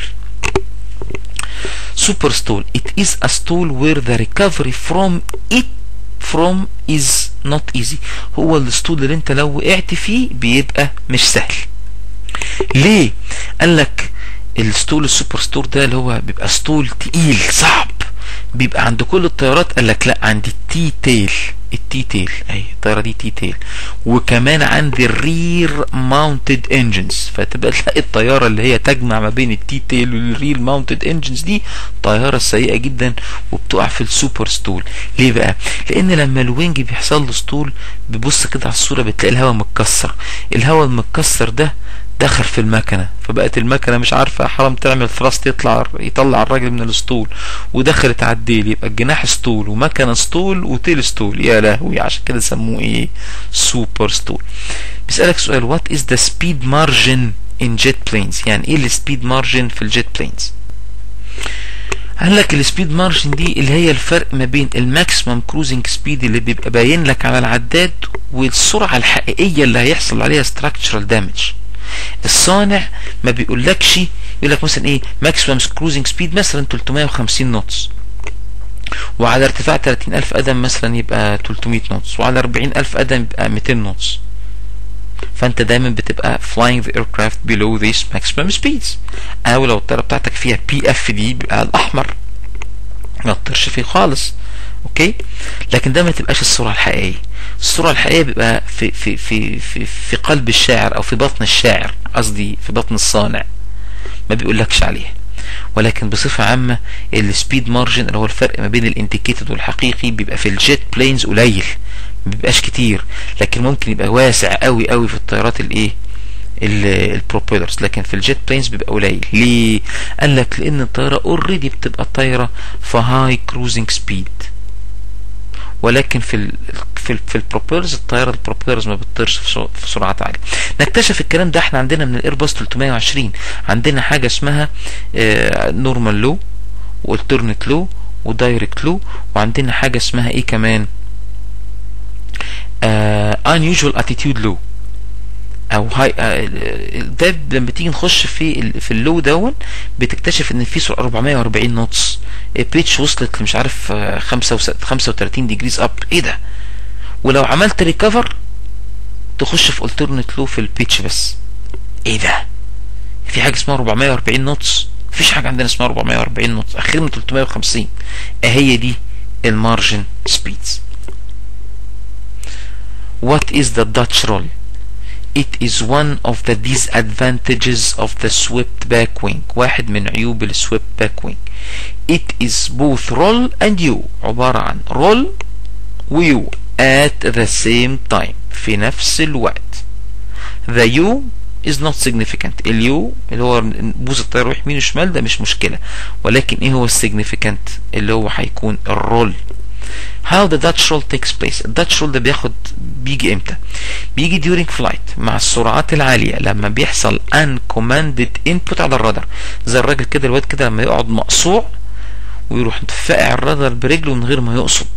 super stall it is a stall where the recovery from it from is not easy هو الستول اللي انت لو وقعت فيه بيبقى مش سهل ليه قال لك الستول السوبر ستور ده اللي هو بيبقى ستول تقيل صعب بيبقى عند كل الطيارات قال لك لا عندي التي تيل التي تيل اهي الطياره دي تي تيل وكمان عندي الرير ماونتد انجنز فتبقى تلاقي الطياره اللي هي تجمع ما بين التي تيل والرير ماونتد انجنز دي طياره سيئه جدا وبتقع في السوبر ستول ليه بقى لان لما الوينج بيحصل له ستول بيبص كده على الصوره بتلاقي الهواء متكسر الهواء المتكسر ده دخل في المكنه فبقت المكنه مش عارفه حرام تعمل ثراست يطلع يطلع الراجل من الاسطول ودخلت على الديل يبقى الجناح ستول ومكنه ستول وتيل ستول يا لهوي عشان كده سموه ايه سوبر ستول بيسالك سؤال وات از ذا سبيد مارجن ان جيت بلينز يعني ايه السبيد مارجن في الجيت بلينز قال لك السبيد مارجن دي اللي هي الفرق ما بين الماكسيمم كروزنج سبيد اللي بيبقى باين لك على العداد والسرعه الحقيقيه اللي هيحصل عليها ستراكشرال دامج الصانع ما بيقولكش يقول لك مثلا ايه ماكسيمم كروزنج سبيد مثلا 350 نوتس وعلى ارتفاع 30000 قدم مثلا يبقى 300 نوتس وعلى 40000 قدم يبقى 200 نوتس فانت دايما بتبقى flying the aircraft below these maximum speeds او لو الطياره بتاعتك فيها بي اف دي بيبقى الاحمر ما تطيرش فيه خالص اوكي لكن ده ما تبقاش السرعه الحقيقيه السرعه الحقيقيه بيبقى في في في في, في قلب الشاعر او في بطن الشاعر قصدي في بطن الصانع ما بيقولكش عليها ولكن بصفة عامة السبيد مارجن اللي هو الفرق ما بين الانديكيتد والحقيقي بيبقى في الجيت بلينز قليل ما بيبقاش كتير لكن ممكن يبقى واسع قوي قوي في الطيارات الايه البروبيلرز لكن في الجيت بلينز بيبقى قليل ليه قال لك لان الطياره اوريدي بتبقى طايره في هاي كروزنج سبيد ولكن في ال في ال في البروبيلرز الطياره البروبيلرز ما بتطيرش في, سو- في سرعات عاليه نكتشف الكلام ده احنا عندنا من الايرباص 320 عندنا حاجه اسمها نورمال لو والترنت لو ودايركت لو وعندنا حاجه اسمها ايه كمان آه unusual attitude low او هاي آه، ده لما تيجي نخش في ال- في اللو دون بتكتشف ان في سرعه 440 نوتس البيتش وصلت مش عارف آه، 35 ديجريز اب ايه ده ولو عملت ريكفر تخش في الترنت لو في البيتش بس ايه ده في حاجه اسمها 440 نوتس مفيش حاجه عندنا اسمها 440 نوتس اخيرا من 350 اهي دي المارجن سبيدز What is the Dutch roll? It is one of the disadvantages of the swept back wing واحد من عيوب ال swept back wing It is both roll and you عبارة عن roll و you at the same time في نفس الوقت The U is not significant اليو اللي هو بوز الطيارة يروح يمين وشمال ده مش مشكلة ولكن ايه هو السيجنيفيكانت اللي هو هيكون الرول how the Dutch roll takes place الداتش رول ده بياخد بيجي امتى بيجي during flight مع السرعات العالية لما بيحصل uncommanded input على الرادار زي الراجل كده الواد كده لما يقعد مقصوع ويروح فاقع الرادار برجله من غير ما يقصد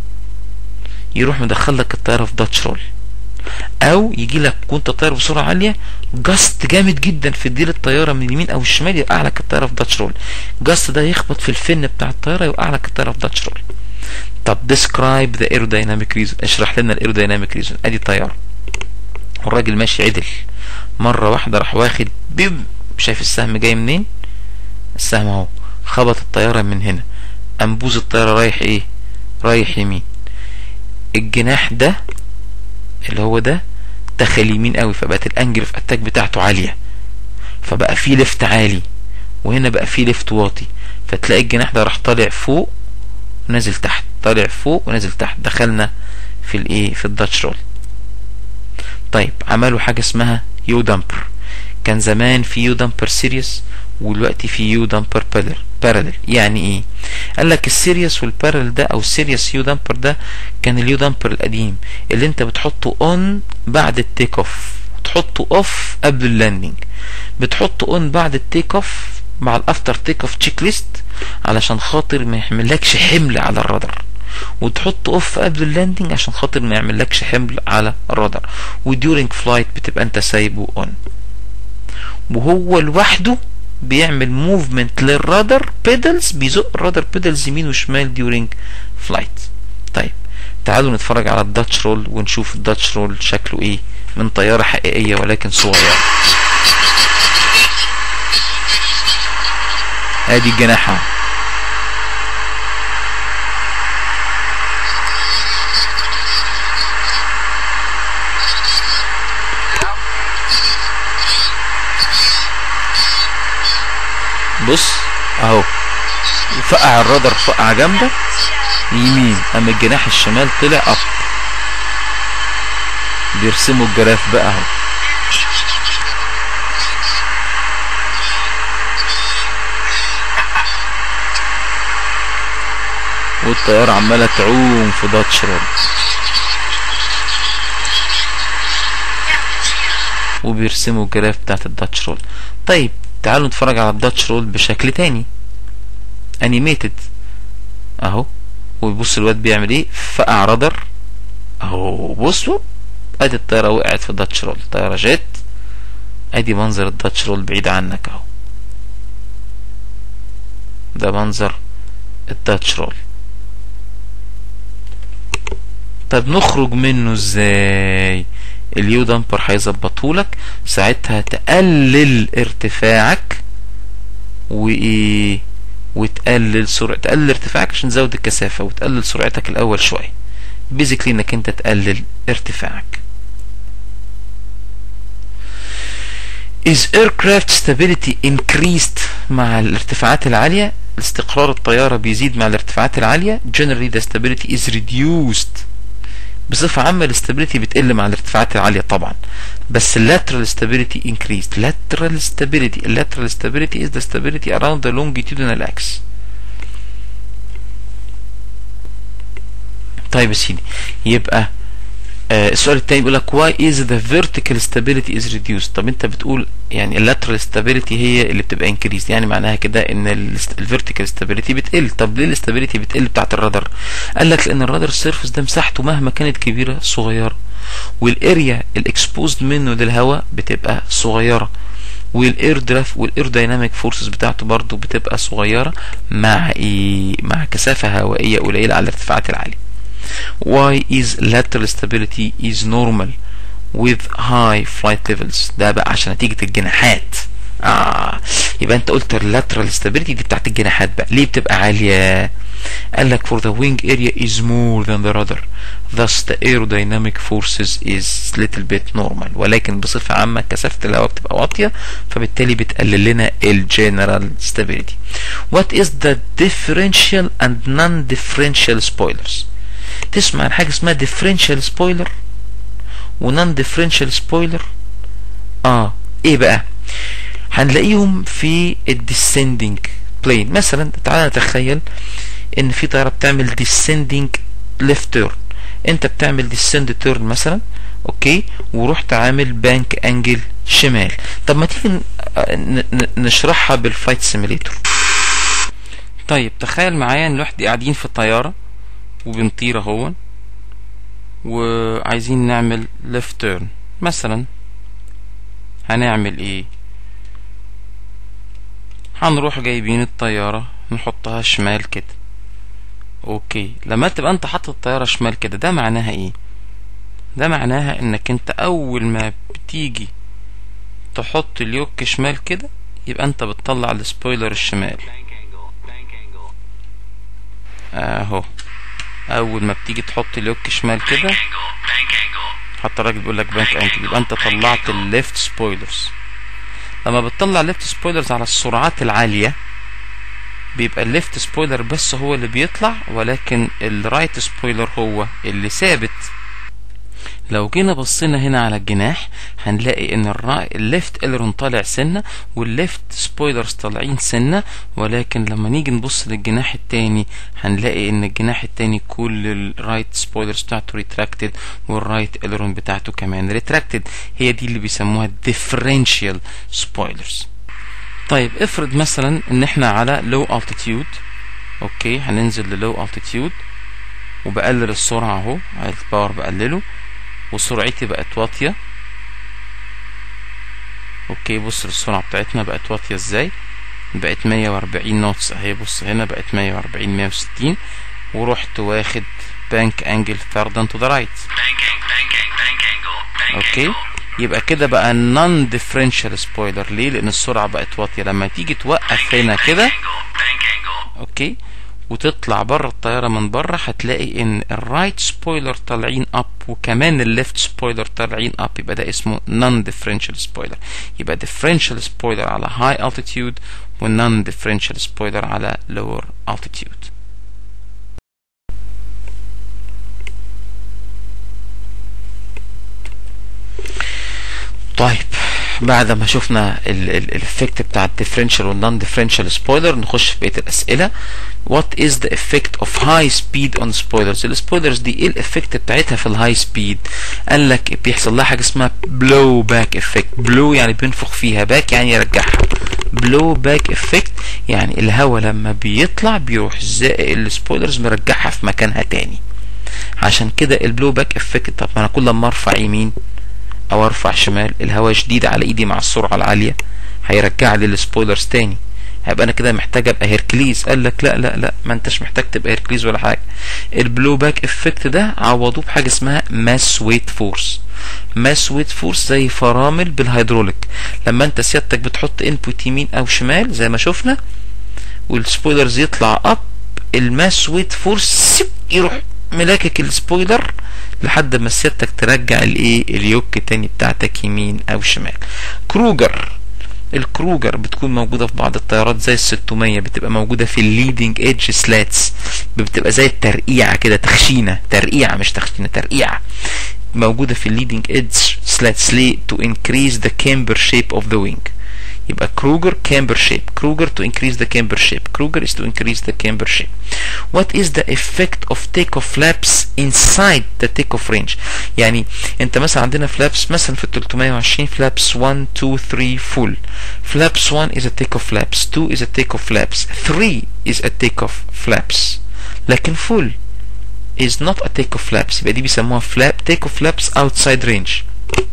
يروح مدخل لك الطيارة في داتش رول او يجي لك وانت طاير بسرعه عاليه جاست جامد جدا في ديل الطياره من اليمين او الشمال يوقع لك الطياره في داتش رول جاست ده يخبط في الفن بتاع الطياره يوقع لك الطياره في داتش رول طب describe the aerodynamic reason اشرح لنا الايرودايناميك ريزون ادي طياره والراجل ماشي عدل مره واحده راح واخد بيب شايف السهم جاي منين السهم اهو خبط الطياره من هنا انبوز الطياره رايح ايه رايح يمين الجناح ده اللي هو ده دخل يمين قوي فبقت الانجل اوف اتاك بتاعته عاليه فبقى فيه ليفت عالي وهنا بقى فيه ليفت واطي فتلاقي الجناح ده راح طالع فوق ونازل تحت طالع فوق ونازل تحت دخلنا في الايه في الداتش رول طيب عملوا حاجه اسمها يو دامبر كان زمان في يو دامبر سيريس ودلوقتي في يو دامبر بارالل يعني ايه قال لك السيريس والبارالل ده او السيريس يو دامبر ده كان اليو دامبر القديم اللي انت بتحطه اون بعد التيك اوف وتحطه اوف قبل اللاندنج بتحطه اون بعد التيك اوف مع الافتر تيك اوف تشيك ليست علشان خاطر ما يحملكش حمل على الرادار وتحط اوف قبل اللاندنج عشان خاطر ما يعملكش حمل على الرادار وديورنج فلايت بتبقى انت سايبه اون وهو لوحده بيعمل موفمنت للرادار بيدلز بيزق الرادار بيدلز يمين وشمال ديورنج فلايت طيب تعالوا نتفرج على الداتش رول ونشوف الداتش رول شكله ايه من طيارة حقيقية ولكن صغيرة ادي الجناح بص اهو فقع الرادر فقعة جامدة يمين اما الجناح الشمال طلع اب بيرسموا الجراف بقى اهو والطيارة عمالة تعوم في داتش رول وبيرسموا الجراف بتاعت الداتش رول طيب تعالوا نتفرج على الداتش رول بشكل تاني انيميتد اهو ويبص الواد بيعمل ايه فقع رادر اهو بصوا ادي الطياره وقعت في الداتش رول طياره جيت ادي منظر الداتش رول بعيد عنك اهو ده منظر الداتش رول طب نخرج منه ازاي اليو دامبر هيظبطهولك ساعتها تقلل ارتفاعك وايه وتقلل سرعة تقلل ارتفاعك عشان تزود الكثافة وتقلل سرعتك الأول شوية بيزيكلي انك انت تقلل ارتفاعك Is aircraft stability increased مع الارتفاعات العالية استقرار الطيارة بيزيد مع الارتفاعات العالية generally the stability is reduced بصفة عامة الاستابيليتي بتقل مع الارتفاعات العالية طبعا بس اللاترال stability increased lateral stability lateral stability is the stability around the longitudinal axis طيب يا سيدي يبقى آه السؤال التاني بيقول لك why is the vertical stability is reduced طب انت بتقول يعني اللاترال stability هي اللي بتبقى increased يعني معناها كده ان الفيرتيكال stability بتقل طب ليه الاستابيليتي بتقل بتاعت الرادر قال لك لان الرادر سيرفيس ده مساحته مهما كانت كبيره صغيره والاريا الاكسبوزد منه للهواء بتبقى صغيره والاير دراف والاير دايناميك فورسز بتاعته برضو بتبقى صغيره مع ايه مع كثافه هوائيه قليله على الارتفاعات العاليه why is lateral stability is normal with high flight levels ده بقى عشان نتيجة الجناحات آه يبقى انت قلت اللاترال stability دي بتاعت الجناحات بقى ليه بتبقى عالية قال لك for the wing area is more than the rudder thus the aerodynamic forces is little bit normal ولكن بصفة عامة كثافة الهواء بتبقى واطية فبالتالي بتقلل لنا الجنرال stability what is the differential and non-differential spoilers تسمع عن حاجة اسمها differential spoiler ونون differential spoiler اه ايه بقى هنلاقيهم في الديسندنج بلين مثلا تعالى نتخيل ان في طياره بتعمل descending left turn انت بتعمل descend turn مثلا اوكي ورحت عامل بانك انجل شمال طب ما تيجي نشرحها بالفلايت سيميليتور طيب تخيل معايا ان لوحدي قاعدين في الطياره وبنطير اهو وعايزين نعمل left turn مثلا هنعمل ايه هنروح جايبين الطيارة نحطها شمال كده اوكي لما تبقى انت حاطط الطيارة شمال كده ده معناها ايه ده معناها انك انت اول ما بتيجي تحط اليوك شمال كده يبقى انت بتطلع السبويلر الشمال اهو اول ما بتيجي تحط اليوك شمال كده حتى الراجل بيقول لك بانك انجل يبقى انت طلعت الليفت سبويلرز لما بتطلع ليفت سبويلرز على السرعات العاليه بيبقى الليفت سبويلر بس هو اللي بيطلع ولكن الرايت سبويلر هو اللي ثابت لو جينا بصينا هنا على الجناح هنلاقي ان الليفت الرون طالع سنه والليفت سبويلرز طالعين سنه ولكن لما نيجي نبص للجناح التاني هنلاقي ان الجناح التاني كل الرايت سبويلرز بتاعته ريتراكتد والرايت الرون بتاعته كمان ريتراكتد هي دي اللي بيسموها differential سبويلرز طيب افرض مثلا ان احنا على لو altitude اوكي هننزل للو altitude وبقلل السرعه اهو الباور بقلله وسرعتي بقت واطية اوكي بص السرعة بتاعتنا بقت واطية ازاي بقت 140 نوتس اهي بص هنا بقت 140 160 ورحت واخد بانك انجل فردن تو ذا رايت اوكي يبقى كده بقى نون ديفرنشال سبويلر ليه لان السرعه بقت واطيه لما تيجي توقف هنا كده اوكي وتطلع بره الطياره من بره هتلاقي ان الرايت سبويلر طالعين اب وكمان الليفت سبويلر طالعين اب يبقى ده اسمه نون ديفرنشال سبويلر يبقى ديفرنشال سبويلر على هاي التيتيود ونون ديفرنشال سبويلر على لور التيتيود طيب بعد ما شفنا الافكت بتاع الديفرنشال والنون ديفرنشال سبويلر نخش في بقيه الاسئله what is the effect of high speed on spoilers السبويلرز دي ايه الافكت بتاعتها في الهاي سبيد قال لك بيحصل لها حاجه اسمها بلو باك افكت بلو يعني بينفخ فيها باك يعني يرجعها بلو باك افكت يعني الهواء لما بيطلع بيروح زائق السبويلرز مرجعها في مكانها تاني عشان كده البلو باك افكت طب ما انا كل ما ارفع يمين او ارفع شمال الهواء شديد على ايدي مع السرعه العاليه هيرجع لي السبويلرز تاني هيبقى انا كده محتاج ابقى هيركليز قال لك لا لا لا ما انتش محتاج تبقى هيركليز ولا حاجه البلو باك افكت ده عوضوه بحاجه اسمها ماس ويت فورس ماس ويت فورس زي فرامل بالهيدروليك لما انت سيادتك بتحط انبوت يمين او شمال زي ما شفنا والسبويلرز يطلع اب الماس ويت فورس يروح ملاكك السبويلر لحد ما سيادتك ترجع الايه اليوك تاني بتاعتك يمين او شمال كروجر الكروجر بتكون موجودة في بعض الطيارات زي ال 600 بتبقى موجودة في الليدنج ايدج سلاتس بتبقى زي الترقيعة كده تخشينة ترقيعة مش تخشينة ترقيعة موجودة في الليدنج ايدج سلاتس ليه to increase the camber shape of the wing يبقى كروجر camber shape كروجر to increase the camber shape كروجر is to increase the camber shape what is the effect of takeoff flaps inside the takeoff range يعني انت مثلا عندنا flaps مثلا في ال 320 flaps 1 2 3 full flaps 1 is a takeoff flaps 2 is a takeoff flaps 3 is a takeoff flaps لكن full is not a takeoff flaps يبقى دي بيسموها flap takeoff flaps outside range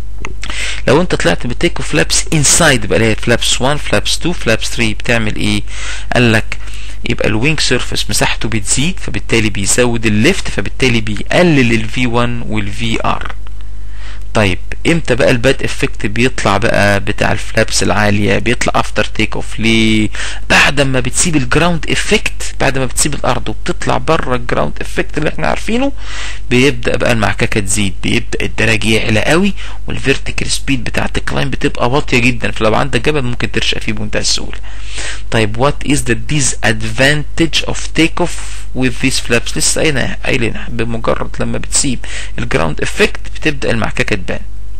لو انت طلعت بتيك اوف فلابس انسايد بقى اللي هي فلابس 1 فلابس 2 فلابس 3 بتعمل ايه قال لك يبقى الوينج سيرفيس مساحته بتزيد فبالتالي بيزود الليفت فبالتالي بيقلل الفي 1 والفي ار طيب امتى بقى الباد افكت بيطلع بقى بتاع الفلابس العاليه بيطلع افتر تيك اوف ليه بعد ما بتسيب الجراوند افكت بعد ما بتسيب الارض وبتطلع بره الجراوند افكت اللي احنا عارفينه بيبدا بقى المعككه تزيد بيبدا الدرج يعلى قوي والفيرتيكال سبيد بتاعت الكلاين بتبقى واطيه جدا فلو عندك جبل ممكن ترشق فيه بمنتهى السهوله طيب وات از ذا disadvantage اوف تيك اوف with these flaps لسه قايلينها قايلينها بمجرد لما بتسيب الجراوند افكت بتبدا المعككه تبان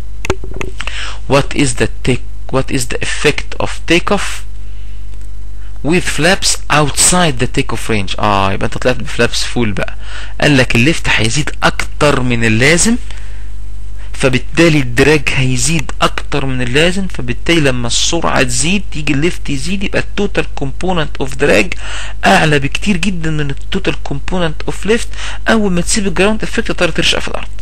what is the take what is the effect of takeoff with flaps outside the takeoff range اه يبقى انت طلعت بفلابس فول بقى قال لك الليفت هيزيد اكتر من اللازم فبالتالي الدراج هيزيد اكتر من اللازم فبالتالي لما السرعه تزيد يجي الليفت يزيد يبقى التوتال كومبوننت اوف دراج اعلى بكتير جدا من التوتال كومبوننت اوف ليفت اول ما تسيب الجراوند افكت تقدر ترشق في الارض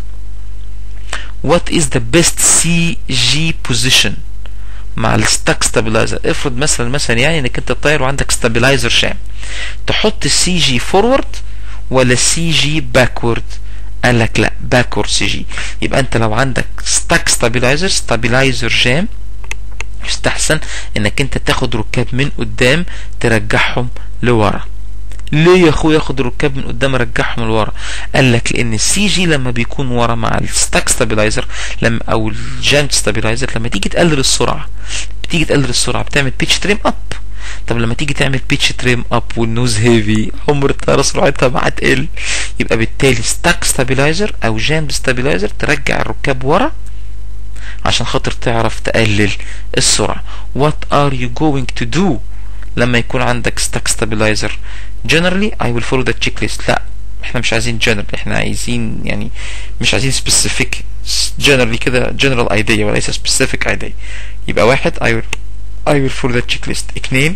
what is the best CG position مع الستاك ستابلايزر افرض مثلا مثلا يعني انك انت طاير وعندك ستابلايزر شام تحط السي جي فورورد ولا سي جي باكورد قال لك لا باكورد سي جي يبقى انت لو عندك ستاك ستابلايزر ستابلايزر جام يستحسن انك انت تاخد ركاب من قدام ترجعهم لورا ليه يا اخويا اخد الركاب من قدام ارجعهم لورا قال لك لان السي جي لما بيكون ورا مع الستاك ستابلايزر لما او الجامد ستابلايزر لما تيجي تقلل السرعه بتيجي تقلل السرعه بتعمل بيتش تريم اب طب لما تيجي تعمل بيتش تريم اب والنوز هيفي عمر الطياره سرعتها ما هتقل يبقى بالتالي ستاك ستابلايزر او جامد ستابلايزر ترجع الركاب ورا عشان خاطر تعرف تقلل السرعه what are you going to do لما يكون عندك ستاك ستابلايزر generally I will follow the checklist لا احنا مش عايزين general احنا عايزين يعني مش عايزين specific generally كده general idea وليس specific idea يبقى واحد I will I will follow the checklist اثنين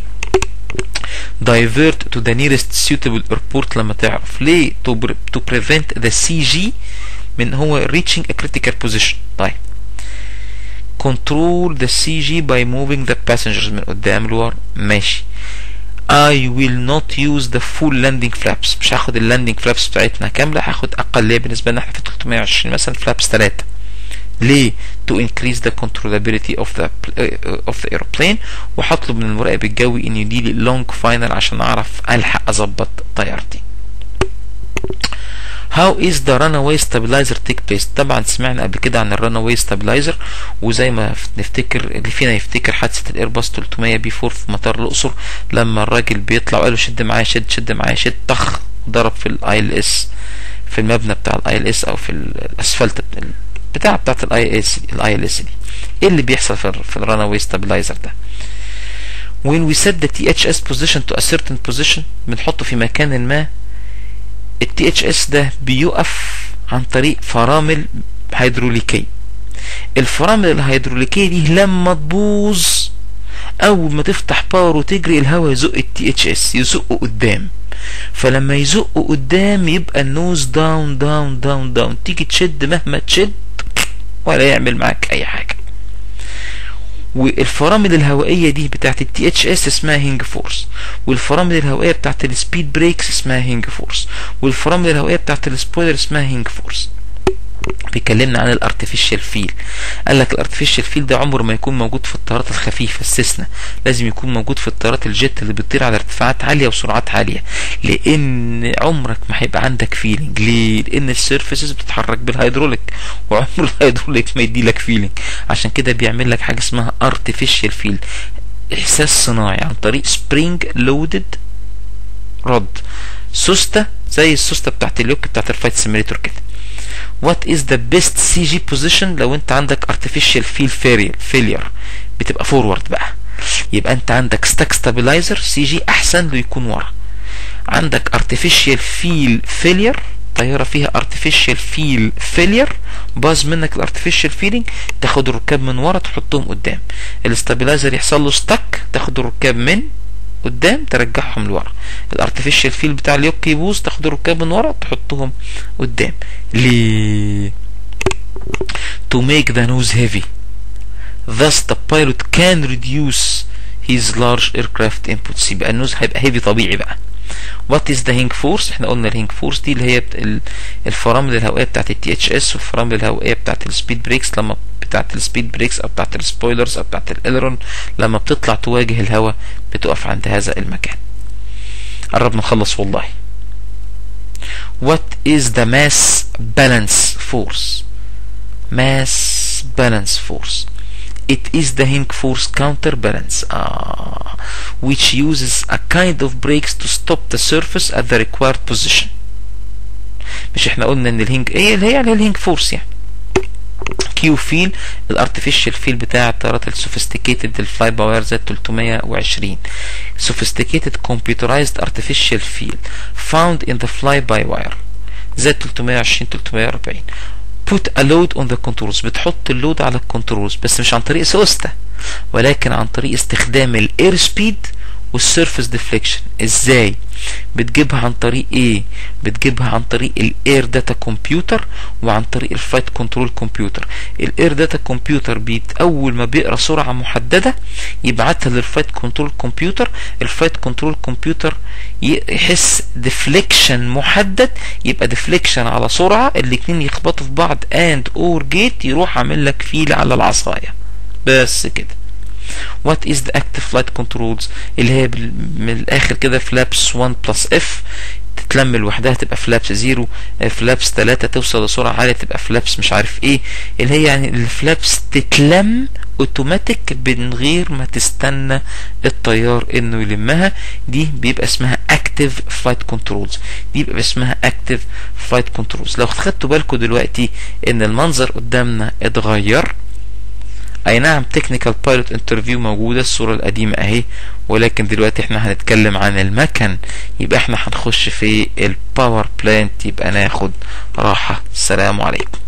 divert to the nearest suitable airport لما تعرف ليه to, to prevent the CG من هو reaching a critical position طيب control the CG by moving the passengers من قدام لورا ماشي I will not use the full landing flaps مش هاخد اللاندنج فلابس بتاعتنا كاملة هاخد أقل بالنسبة لنا احنا في 320 مثلا فلابس 3 ليه؟ to increase the controllability of the uh, of the airplane وهطلب من المراقب الجوي ان يديلي لونج فاينل عشان اعرف الحق اظبط طيارتي. How is the runaway stabilizer take place؟ طبعا سمعنا قبل كده عن الراناواي stabilizer وزي ما نفتكر اللي فينا يفتكر حادثة الايرباص 300 بي 4 في مطار الاقصر لما الراجل بيطلع وقال له شد معايا شد شد معايا شد طخ ضرب في الاي ال اس في المبنى بتاع الاي ال اس او في الاسفلت بتاع بتاعت الاي اس الاي ال اس دي ايه اللي بيحصل في, في الراناواي stabilizer ده when we set the THS position to a certain position بنحطه في مكان ما التي اتش اس ده بيقف عن طريق فرامل هيدروليكية الفرامل الهيدروليكية دي لما تبوظ اول ما تفتح باور وتجري الهواء يزق التي اتش اس يزقه قدام فلما يزقه قدام يبقى النوز داون داون داون داون تيجي تشد مهما تشد ولا يعمل معاك اي حاجة والفرامل الهوائيه دي بتاعت التي اتش اس اسمها هينج فورس والفرامل الهوائيه بتاعت السبيد بريكس اسمها هينج فورس والفرامل الهوائيه بتاعت السبويلر اسمها هينج فورس بيكلمنا عن الارتفيشال فيل قال لك الارتفيشال فيل ده عمره ما يكون موجود في الطيارات الخفيفه السيسنا لازم يكون موجود في الطيارات الجيت اللي بتطير على ارتفاعات عاليه وسرعات عاليه لان عمرك ما هيبقى عندك فيلينج ليه لان السيرفيسز بتتحرك بالهيدروليك وعمر الهيدروليك ما يدي لك فيلينج عشان كده بيعمل لك حاجه اسمها ارتفيشال فيل احساس صناعي عن طريق سبرينج لودد رد سوسته زي السوسته بتاعت اليوك بتاعت الفايت سيميليتور كده وات از ذا بيست سي جي بوزيشن لو انت عندك ارتفيشال فيل فيلير بتبقى فورورد بقى يبقى انت عندك ستاك ستابلايزر سي جي احسن له يكون ورا عندك ارتفيشال فيل فيلير طيارة فيها artificial feel failure باظ منك الارتفيشال فيلينج تاخد الركاب من ورا تحطهم قدام الاستابلايزر يحصل له ستك تاخد الركاب من قدام ترجعهم لورا الارتفيشال فيل بتاع اليوك يبوظ تاخد الركاب من ورا تحطهم قدام ليه to make the nose heavy thus the pilot can reduce his large aircraft inputs يبقى النوز هيبقى heavy طبيعي بقى وات از ذا هينج فورس احنا قلنا الهينج فورس دي اللي هي الفرامل الهوائيه بتاعت التي اتش اس والفرامل الهوائيه بتاعت السبيد بريكس لما بتاعت السبيد بريكس او بتاعت السبويلرز او بتاعت الالرون لما بتطلع تواجه الهواء بتقف عند هذا المكان قربنا نخلص والله what is the mass balance force mass balance force it is the Hink force counterbalance ah, which uses a kind of brakes to stop the surface at the required position مش احنا قلنا ان الهينج ايه اللي هي اللي هي الهينج فورس يعني كيو فيل الارتفيشال فيل بتاع الطيارات السوفيستيكيتد الفلاي باور زد 320 sophisticated computerized artificial field found in the fly by wire زد 320 340 put a load on the controls بتحط اللود على الكنترولز بس مش عن طريق سوسته ولكن عن طريق استخدام الاير سبيد والسيرفيس ديفليكشن ازاي بتجيبها عن طريق ايه بتجيبها عن طريق الاير داتا كمبيوتر وعن طريق الفلايت كنترول كمبيوتر الاير داتا كمبيوتر بيت اول ما بيقرا سرعه محدده يبعتها للفلايت كنترول كمبيوتر الفلايت كنترول كمبيوتر يحس ديفليكشن محدد يبقى ديفليكشن على سرعه الاتنين يخبطوا في بعض اند اور جيت يروح عامل لك فيل على العصايه بس كده what is the active flight controls اللي هي من الاخر كده فلابس 1 بلس اف تتلم لوحدها تبقى فلابس 0 فلابس 3 توصل لسرعه عاليه تبقى فلابس مش عارف ايه اللي هي يعني الفلابس تتلم اوتوماتيك من غير ما تستنى الطيار انه يلمها دي بيبقى اسمها اكتيف فلايت كنترولز دي بيبقى اسمها اكتيف فلايت كنترولز لو خدتوا بالكم دلوقتي ان المنظر قدامنا اتغير اي نعم تكنيكال بايلوت انترفيو موجودة الصورة القديمة اهي ولكن دلوقتي احنا هنتكلم عن المكن يبقى احنا هنخش في الباور بلانت يبقى ناخد راحة السلام عليكم